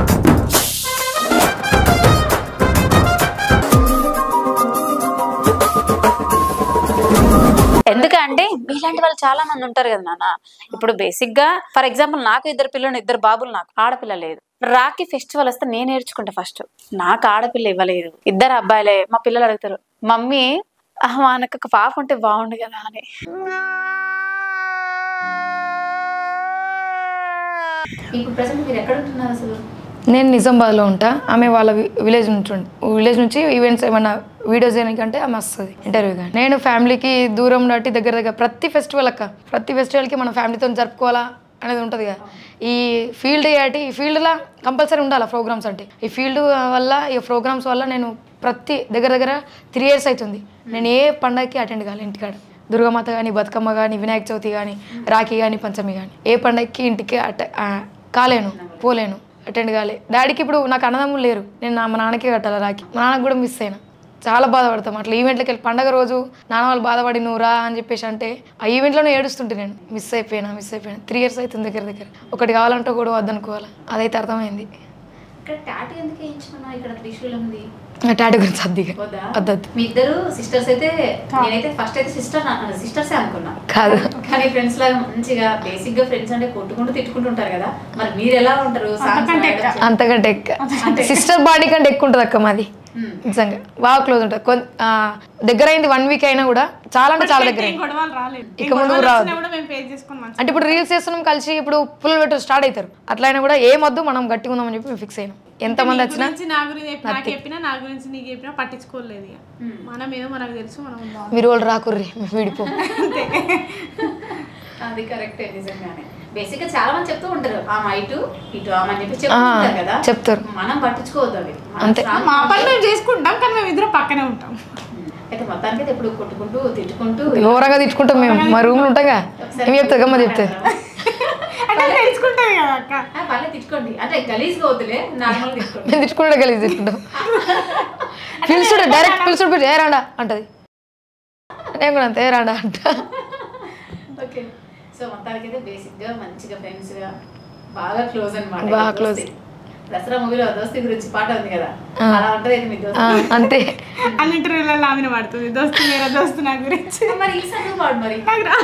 Speaker 1: ఎందుకంటే మీలాంటి వాళ్ళు చాలా మంది ఉంటారు కదా నాన్న ఇప్పుడు బేసిక్ గా ఫర్ ఎగ్జాంపుల్ నాకు ఇద్దరు పిల్లలు ఇద్దరు బాబులు నాకు ఆడపిల్ల లేదు రాఖీ ఫెస్టివల్ వస్తే నేను నేర్చుకుంటా ఫస్ట్ నాకు ఆడపిల్ల ఇవ్వలేదు ఇద్దరు అబ్బాయిలే మా పిల్లలు అడుగుతారు మమ్మీ "ఆ, మనకు ఒక పాప ఉంటే బాగుండు కదా అని ఇప్పుడు ప్రజెంట్ మీరు ఎక్కడ ఉంటున్నారు అసలు
Speaker 4: నేను నిజామాబాద్లో ఉంటా ఆమె వాళ్ళ వి- విలేజ్ నుంచి ఉంట- విలేజ్ నుంచి ఈవెంట్స్ ఏమన్నా వీడియోస్ చేయడానికంటే ఆమె వస్తుంది ఇంటర్వ్యూ కానీ నేను ఫ్యామిలీకి దూరం దాటి దగ్గర దగ్గర ప్రతి ఫెస్టివల్ అక్క ప్రతి ఫెస్టివల్కి మన ఫ్యామిలీతో జరుపుకోవాలా అనేది ఉంటుంది కదా ఈ ఫీల్డ్ ఏంటి ఈ ఫీల్డ్లో కంపల్సరీ ఉండాలి ప్రోగ్రామ్స్ అంటే ఈ ఫీల్డ్ వల్ల ఈ ప్రోగ్రామ్స్ వల్ల నేను ప్రతి దగ్గర దగ్గర త్రీ ఇయర్స్ అవుతుంది నేను ఏ పండగకి అటెండ్ కావాలి ఇంటికాడ దుర్గామాత కానీ బతుకమ్మ కానీ వినాయక చవితి కానీ రాఖీ కానీ పంచమి కానీ ఏ పండగకి ఇంటికి అట ఆ, కాలేను పోలేను అటెండ్ కాలే డాడీకి ఇప్పుడు నాకు అన్నదమ్ములు లేరు నేను నా మా నాన్నకే కట్టాలి రాఖీ మా నాన్నకి కూడా మిస్ అయినా చాలా బాధపడతాం అట్లా ఈవెంట్లకి వెళ్ళి పండగ రోజు నాన్న వాళ్ళు బాధపడి నువ్వు రా అని చెప్పేసి అంటే ఆ ఈవెంట్లోనే ఏడుస్తుంటే నేను మిస్ అయిపోయినా మిస్ అయిపోయినా త్రీ ఇయర్స్ అవుతుంది దగ్గర దగ్గర ఒకటి కావాలంటే కూడా వద్దనుకోవాలి అదైతే అర్థమైంది
Speaker 1: ఇక్కడ టాటూ ఎందుకు వేయించుకున్నా ఇక్కడ త్రిశూలంది
Speaker 4: ఆ టాటూ గురించి అద్దిగా
Speaker 1: వద్దా?
Speaker 4: అద్దద్దు
Speaker 1: మీ ఇద్దరు సిస్టర్స్ అయితే నేనైతే ఫస్ట్ అయితే సిస్టర్ సిస్టర్సే అనుకున్నా
Speaker 4: కాదు
Speaker 1: కానీ ఫ్రెండ్స్ లాగా మంచిగా బేసిక్ గా ఫ్రెండ్స్ అంటే కొట్టుకుంటూ తిట్టుకుంటూ ఉంటారు కదా మరి మీరు ఎలా ఉంటారు Songs రాయడం,
Speaker 4: అంతకంటే ఎక్కువ సిస్టర్ బాడీ కంటే ఎక్కువ ఉంటుంది అక్క మాది నిజంగా బాగా క్లోజ్ ఉంటుంది కొన్ ఆ, దగ్గర అయింది వన్ వీక్ అయినా కూడా చాలా అంటే చాలా దగ్గర అయింది.
Speaker 6: గొడవలు రాలేదు
Speaker 4: ఇక ముందు రాదు
Speaker 6: కూడా మేము పే చేసుకుని మంచిగా
Speaker 4: అంటే ఇప్పుడు రీల్స్ చేస్తున్నాం కలిసి ఇప్పుడు ఫుల్ పెట్టు స్టార్ట్ అవుతారు అట్లా అయినా కూడా ఏమొద్దు మనం గట్టిగా ఉందామని చెప్పి మేము ఫిక్స్ అయినాం ఎంతమంది
Speaker 6: నీ
Speaker 4: వచ్చినా
Speaker 6: గురించి నా గురించి చెప్పి- నాకు
Speaker 4: nothing.
Speaker 6: చెప్పినా నా గురించి నీకు చెప్పినా పట్టించుకోలేదు ఇక మనం ఏదో మనకు తెలుసు మనం ఉందాం
Speaker 4: మీరు వాళ్ళు రాకుర్రి మేము విడిపో
Speaker 1: అది కరెక్టే నిజంగానే బేసిక్ గా చాలా మంది చెప్తూ ఉంటారు ఆమె ఇటు ఇటు ఆమె అని చెప్పి చెప్తూ ఉంటారు కదా
Speaker 4: చెప్తారు
Speaker 1: మనం పట్టించుకోవద్దు అవి మనం
Speaker 4: అంతే.
Speaker 1: strong
Speaker 6: మా పని మేము చేసుకుంటాం కానీ మేము ఇద్దరం పక్కనే ఉంటాం
Speaker 1: అయితే మొత్తానికి అయితే ఎప్పుడు కొట్టుకుంటూ తిట్టుకుంటూ
Speaker 4: ఘోరంగా తిట్టుకుంటాం మేము మా రూమ్లో ఉంటాగా ఏం చెప్తా గమ్మ చెప్తారు
Speaker 6: అంటే తెలుసుకుంటుంది కదా అక్క
Speaker 1: ఆ, పర్లేదు తిట్టుకోండి అంటే గలీజ్ గా వద్దులే నార్మల్ తిట్టుకోండి
Speaker 4: మేము తిట్టుకుంటే కలిసి తిట్టుకుంటాం పిలుచుడు డైరెక్ట్ పిలుచుడు పిలిచి ఏ రాండా అంటది నేను కూడా అంతే ఏ రాండా అంట
Speaker 1: ఓకే సో మొత్తానికి అయితే బేసిక్ గా మంచిగా ఫ్రెండ్స్ గా బాగా క్లోజ్ అన్నమాట
Speaker 4: బాగా close.
Speaker 1: దసరా మూవీలో దోస్తి గురించి పాట ఉంది కదా
Speaker 4: ఆ.
Speaker 1: అలా ఉంటది అయితే మీ
Speaker 4: ఆ,
Speaker 1: దోస్తి
Speaker 4: అంతే
Speaker 6: అన్ని ఇంటర్వ్యూలలో ఆమెను పడుతుంది దోస్తు మీరా దోస్తు నా గురించి
Speaker 1: మరి ఈ సాంగ్ పాడు మరి
Speaker 6: నాకు రా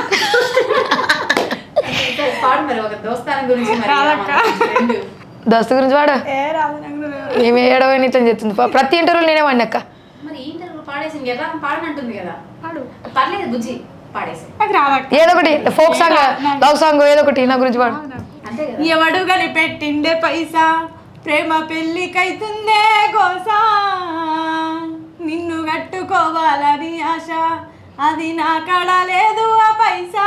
Speaker 1: సరే, పాడు మరి ఒక దోస్తానం గురించి మరి
Speaker 6: రాదక్క.
Speaker 1: మన friend.
Speaker 4: దోస్తు గురించి వాడు
Speaker 6: ఏ రాదు నాకు రాదు.
Speaker 4: ఏమి ఏడవని ఇట్లా చెప్తుంది ప- ప్రతి ఇంటర్వ్యూలో నేనే వాడిని అక్క
Speaker 1: మరి ఈ ఇంటర్వ్యూ పాడేసింది ఎలా పాడనంటుంది కదా పాడు పర్లేదు బుజ్జి పాడేసి
Speaker 6: నాకు రాదక్క
Speaker 4: ఏదో ఒకటి ఫోక్ సాంగ్ లవ్ సాంగ్ ఏదో ఒకటి నా గురించి వాడు
Speaker 1: అంతే కదా
Speaker 6: ఎవడు గని పెట్టిండే పైసా ప్రేమ పెళ్ళికైతుందే గోసా నిన్ను కట్టుకోవాలని ఆశ అది నా కాడ లేదు ఆ పైసా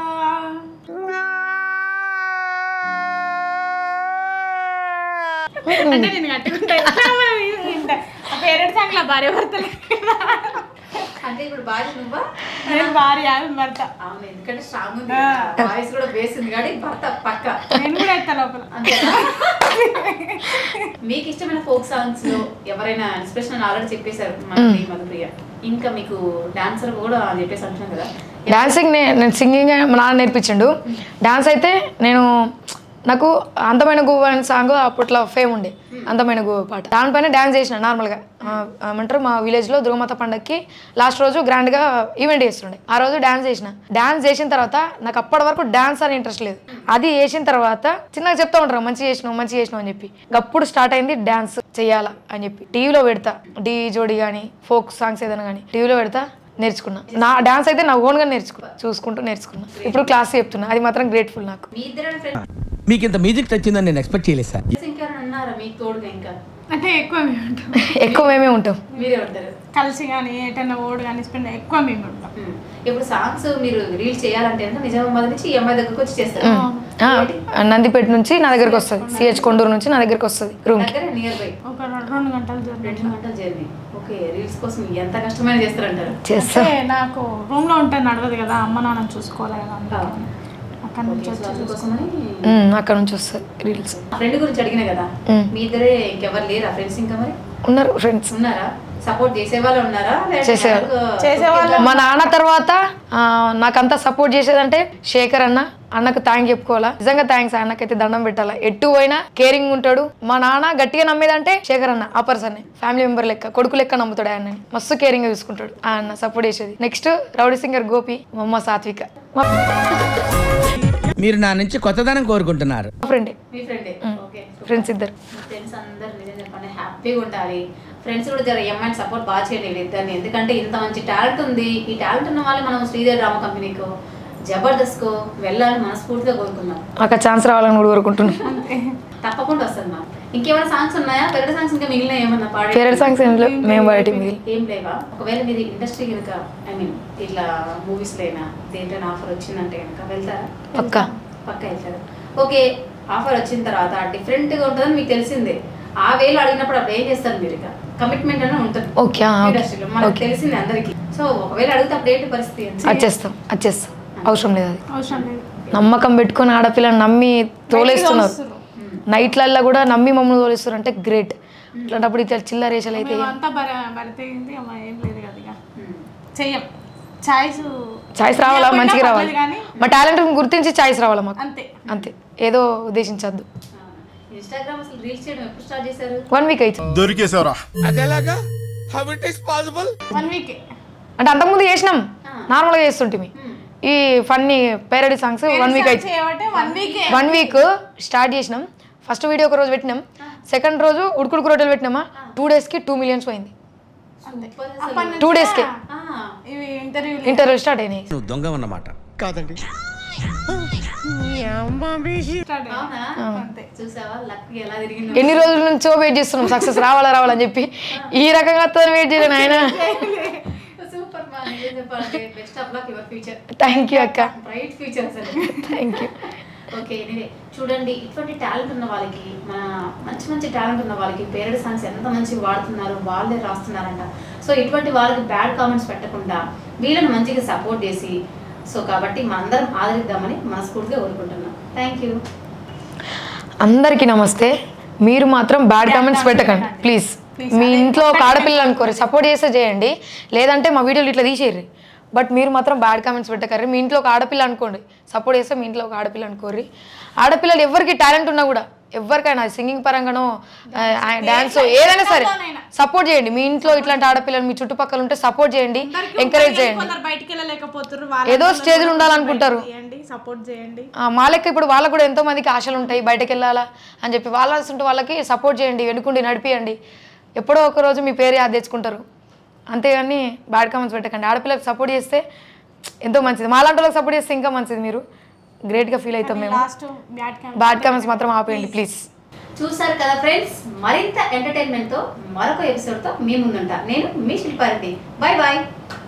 Speaker 6: అంటే నేను కట్టుకుంటా పేరెంట్ సాంగ్ లో భార్య భర్తలు
Speaker 1: అంటే ఇప్పుడు భార్య నువ్వా
Speaker 6: నేను భార్య ఆమె భర్త
Speaker 1: అవును ఎందుకంటే స్ట్రాంగ్ ఉంది
Speaker 6: ఆ.
Speaker 1: వాయిస్ కూడా బేస్ ఉంది కానీ భర్త పక్క
Speaker 6: నేను కూడా ఎత్తా లోపల
Speaker 1: అంతేనా మీకు ఇష్టమైన ఫోక్ సాంగ్స్ లో ఎవరైనా ఇన్స్పిరేషన్ ఆల్రెడీ చెప్పేశారు మనకి మధుప్రియ ఇంకా మీకు డాన్సర్ కూడా చెప్పేసి అంటున్నాను కదా
Speaker 4: డాన్సింగ్ నే నేను సింగింగ్ మా నాన్న నేర్పించిండు డాన్స్ అయితే నేను నాకు అందమైన గువ్వ అనే సాంగ్ అప్పట్లో ఫేమ్ ఉండే అందమైన గువ్వ పాట దానిపైన డాన్స్ చేసిన నార్మల్గా ఆ, ఏమంటారు మా విలేజ్లో దుర్గమాత పండగకి లాస్ట్ రోజు గ్రాండ్గా ఈవెంట్ చేస్తుండే ఆ రోజు డాన్స్ చేసిన డాన్స్ చేసిన తర్వాత నాకు అప్పటి వరకు డాన్స్ అని ఇంట్రెస్ట్ లేదు అది చేసిన తర్వాత చిన్నగా చెప్తా ఉంటారు మంచి చేసినావు మంచి చేసినావు అని చెప్పి అప్పుడు స్టార్ట్ అయింది డాన్స్ చేయాలా అని చెప్పి టీవీలో పెడతా డీ జోడి కానీ ఫోక్ సాంగ్స్ ఏదైనా కానీ టీవీలో పెడతా నేర్చుకున్నా నా డాన్స్ అయితే నా ఓన్గా నేర్చుకున్నా చూసుకుంటూ నేర్చుకున్నా ఇప్పుడు క్లాస్ చెప్తున్నా అది మాత్రం గ్రేట్ఫుల్ నాకు
Speaker 1: మీ ఇద్దరు ఫ్రెండ్స్
Speaker 8: మీకు ఇంత మ్యూజిక్ వచ్చిందని నేను ఎక్స్పెక్ట్ చేయలేదు సార్
Speaker 1: ఇంకెవరైనా ఉన్నారా మీకు తోడుగా ఇంకా
Speaker 6: అంటే ఎక్కువ మేము ఉంటాం
Speaker 4: ఎక్కువ మేమే ఉంటాం
Speaker 1: మీరే ఉంటారు
Speaker 6: కలిసి కానీ ఎటన్నా ఓడు కానీ స్పెండ్ ఎక్కువ మేము ఉంటాం
Speaker 1: ఉమ్. ఇప్పుడు సాంగ్స్ మీరు రీల్స్ చేయాలంటే అంటే నిజామాబాద్ నుంచి ఈ అమ్మాయి దగ్గరకు వచ్చి చేస్తారు
Speaker 4: ఆ, నందిపేట నుంచి నా దగ్గరకు వస్తుంది సిహెచ్ కొండూరు నుంచి నా దగ్గరకు వస్తుంది రూమ్
Speaker 1: దగ్గర నియర్ బై
Speaker 6: ఒక రెండు రెండు గంటలు జర్నీ
Speaker 1: రెండు గంటల జర్నీ ఓకే రీల్స్ కోసం ఎంత కష్టమైన చేస్తారంటారు
Speaker 4: చేస్తా
Speaker 6: అంటే నాకు రూమ్ లో ఉంటే నడవదు కదా అమ్మ నాన్న చూసుకోవాలి కదా అందుకని. అక్కడ నుంచి వచ్చి
Speaker 1: అందుకోసమని
Speaker 4: ఉమ్, అక్కడ నుంచి వస్తుంది రీల్స్
Speaker 1: ఫ్రెండ్ గురించి అడిగిన కదా
Speaker 4: ఉమ్.
Speaker 1: మీ ఇద్దరే ఇంకెవరు లేరా ఫ్రెండ్స్ ఇంకా మరి
Speaker 4: ఉన్నారు ఫ్రెండ్స్
Speaker 1: ఉన్నారా సపోర్ట్ చేసే వాళ్ళు ఉన్నారా లేదంటే
Speaker 4: చేసేవాళ్ళు.
Speaker 1: నాకు
Speaker 6: చేసేవాళ్ళు.
Speaker 4: మా నాన్న తర్వాత ఆ, నాకంతా సపోర్ట్ చేసేదంటే శేఖర్ అన్న అన్నకు థ్యాంక్ చెప్పుకోవాలా నిజంగా థ్యాంక్స్ అన్నకైతే దండం పెట్టాలా ఎట్టు పోయినా కేరింగ్ ఉంటాడు మా నాన్న గట్టిగా నమ్మేదంటే శేఖర్ అన్న ఆ పర్సన్ ఫ్యామిలీ మెంబర్ లెక్క కొడుకు లెక్క నమ్ముతాడు ఆయనని మస్తు కేరింగ్ గా చూసుకుంటాడు ఆ అన్న సపోర్ట్ చేసేది నెక్స్ట్ రౌడీ సింగర్ గోపి మా అమ్మ సాత్విక మా
Speaker 8: మీరు నా నుంచి కొత్తదనం కోరుకుంటున్నారు
Speaker 4: ఫ్రెండ్
Speaker 1: మీ ఫ్రెండే ఓకే
Speaker 4: ఫ్రెండ్స్ ఇద్దరు
Speaker 1: ఫ్రెండ్స్ అందరు నిజం చెప్పండి హ్యాపీగా ఉండాలి ఫ్రెండ్స్ కూడా జర ఎంఐని సపోర్ట్ బాగా చేయండి వీళ్ళిద్దరిని ఎందుకంటే ఇంత మంచి టాలెంట్ ఉంది ఈ టాలెంట్ ఉన్న వాళ్ళు మనం శ్రీదేవి డ్రామా కంపెనీకో జబర్దస్త్కో వెళ్ళాలని మనస్ఫూర్తిగా కోరుకున్నాం
Speaker 4: నాకు ఛాన్స్ రావాలని కూడా కోరుకుంటున్నాను
Speaker 1: తప్పకుండా వస్తుంది మా ఇంకేమైనా సాంగ్స్ ఉన్నాయా ఫేవరెట్ సాంగ్స్ ఇంకా మిగిలిన ఏమన్నా పాడే
Speaker 4: ఫేవరెట్ సాంగ్స్ ఏం లేవు మేము బయట మిగిలి
Speaker 1: ఏం లేవా ఒకవేళ మీరు ఇండస్ట్రీ కనుక ఐ మీన్ ఇట్లా మూవీస్ లేనా దేంట్లో ఆఫర్ వచ్చిందంటే కనుక వెళ్తారా
Speaker 4: పక్కా
Speaker 1: పక్క వెళ్తారు ఓకే ఆఫర్ వచ్చిన తర్వాత డిఫరెంట్ గా ఉంటుందని మీకు తెలిసిందే ఆ వేలో అడిగినప్పుడు అప్పుడు ఏం చేస్తారు మీరు ఇక కమిట్మెంట్ అనేది ఉంటుంది
Speaker 4: ఓకే, ఆ, ఓకే.
Speaker 1: ఇండస్ట్రీలో మనకు
Speaker 4: ఓకే.
Speaker 1: తెలిసింది అందరికి సో ఒకవేళ అడిగితే అప్పుడు ఏంటి పరిస్థితి అని
Speaker 4: వచ్చేస్తాం వచ్చేస్తాం అవసరం లేదు అది
Speaker 6: అవసరం లేదు
Speaker 4: నమ్మకం పెట్టుకొని ఆడపిల్లని నమ్మి తోలేస్తున్నారు నైట్లల్లో కూడా నమ్మి మమ్మల్ని తోలేస్తారు అంటే గ్రేట్ అట్లాంటప్పుడు ఇట్లా చిల్లర రేషలు అయితే
Speaker 6: మేమంతా భర భరితేంది అమ్మ ఏం లేదు కదా ఇక చెయ్యం ఛాయిస్
Speaker 4: ఛాయిస్ రావాలా మంచిగా రావాలి
Speaker 6: కానీ
Speaker 4: మా టాలెంట్ గుర్తించి ఛాయిస్ రావాలా మాకు
Speaker 6: అంతే
Speaker 4: అంతే ఏదో ఉద్దేశించద్దు
Speaker 1: ఇన్స్టాగ్రామ్ అసలు రీల్స్ చేయడం ఎప్పుడు స్టార్ట్ చేశారు
Speaker 4: వన్ వీక్ అయితే
Speaker 12: దొరికేసావురా
Speaker 13: అదేలాగా how it is possible
Speaker 6: one week
Speaker 4: అంటే అంతకుముందు చేసినాం నార్మల్గా చేస్తుంటిమి ఈ funny parody songs one week అయితే
Speaker 6: చేయబట్టే one week
Speaker 4: one week start చేసినాం ఫస్ట్ వీడియో ఒక రోజు పెట్టినాం సెకండ్ రోజు ఉడుకుడుకు రొట్టెలు పెట్టినామా టూ డేస్కి టూ మిలియన్స్ పోయింది టూ డేస్కి
Speaker 6: ఇవి ఇంటర్వ్యూ
Speaker 4: ఇంటర్వ్యూ స్టార్ట్ అయినాయి
Speaker 8: నువ్వు దొంగ అన్నమాట
Speaker 10: కాదండి
Speaker 1: అవునా
Speaker 6: అంతే
Speaker 1: చూసావా లక్ ఎలా తిరిగిందో
Speaker 4: ఎన్ని రోజుల నుంచో వెయిట్ చేస్తున్నాం సక్సెస్ రావాలా రావాలని చెప్పి ఈ రకంగా వస్తుందని వెయిట్ చేయలేను ఆయన
Speaker 1: సూపర్ మా నిజం చెప్పాలంటే best of luck your future
Speaker 4: thank you అక్క
Speaker 1: బ్రైట్ ఫ్యూచర్ అసలు
Speaker 4: థ్యాంక్ యూ
Speaker 1: ఓకే ఎనీవే చూడండి ఇటువంటి టాలెంట్ ఉన్న వాళ్ళకి మన మంచి మంచి టాలెంట్ ఉన్న వాళ్ళకి పేరెడ్ సాంగ్స్ ఎంత మంచి వాడుతున్నారు వాళ్ళే రాస్తున్నారంట సో ఇటువంటి వాళ్ళకి బ్యాడ్ కామెంట్స్ పెట్టకుండా వీళ్ళని మంచిగా సపోర్ట్ చేసి సో కాబట్టి మనందరం ఆదరిద్దామని మనస్ఫూర్తిగా కోరుకుంటున్నాం థ్యాంక్ యూ
Speaker 4: అందరికీ నమస్తే మీరు మాత్రం బ్యాడ్ కామెంట్స్ పెట్టకండి ప్లీజ్ మీ ఇంట్లో ఒక ఆడపిల్లలు అనుకోరు సపోర్ట్ చేస్తే చేయండి లేదంటే మా వీడియోలు ఇట్లా తీసేయండి బట్ మీరు మాత్రం బ్యాడ్ కామెంట్స్ పెట్టకర్రి మీ ఇంట్లో ఒక ఆడపిల్ల అనుకోండి సపోర్ట్ చేస్తే మీ ఇంట్లో ఒక ఆడపిల్ల అనుకోర్రి ఆడపిల్లలు ఎవరికి టాలెంట్ ఉన్నా కూడా ఎవరికైనా సింగింగ్ పరంగానో డాన్స్ ఏదైనా సరే సపోర్ట్ చేయండి మీ ఇంట్లో ఇట్లాంటి ఆడపిల్లలు మీ చుట్టుపక్కల ఉంటే సపోర్ట్ చేయండి ఎంకరేజ్ చేయండి
Speaker 6: కొందరు బయటికి వెళ్ళలేకపోతున్నారు
Speaker 4: ఏదో స్టేజ్లో ఉండాలనుకుంటారు.
Speaker 6: సపోర్ట్ చేయండి
Speaker 4: ఆ, మా లెక్క ఇప్పుడు వాళ్ళకు కూడా ఎంతో మందికి ఆశలు ఉంటాయి బయటకు వెళ్ళాలా అని చెప్పి వాళ్ళ ఉంటే వాళ్ళకి సపోర్ట్ చేయండి వెనుకుండి నడిపియండి ఎప్పుడో ఒక రోజు మీ పేరు యాద తెచ్చుకుంటారు అంతేగాని బ్యాడ్ కామెంట్స్ పెట్టకండి ఆడపిల్లకి సపోర్ట్ చేస్తే ఎంతో మంచిది మాలాంటి వాళ్ళకి సపోర్ట్ చేస్తే ఇంకా మంచిది మీరు గ్రేట్గా ఫీల్ అవుతాం మేము
Speaker 6: లాస్ట్ బ్యాడ్
Speaker 4: బ్యాడ్ కామెంట్స్ మాత్రం ఆపేయండి ప్లీజ్
Speaker 1: చూసారు కదా ఫ్రెండ్స్ మరింత ఎంటర్టైన్మెంట్తో మరొక ఎపిసోడ్తో మీ ముందుంటా నేను మీ శిల్పారెడ్డి బాయ్ బాయ్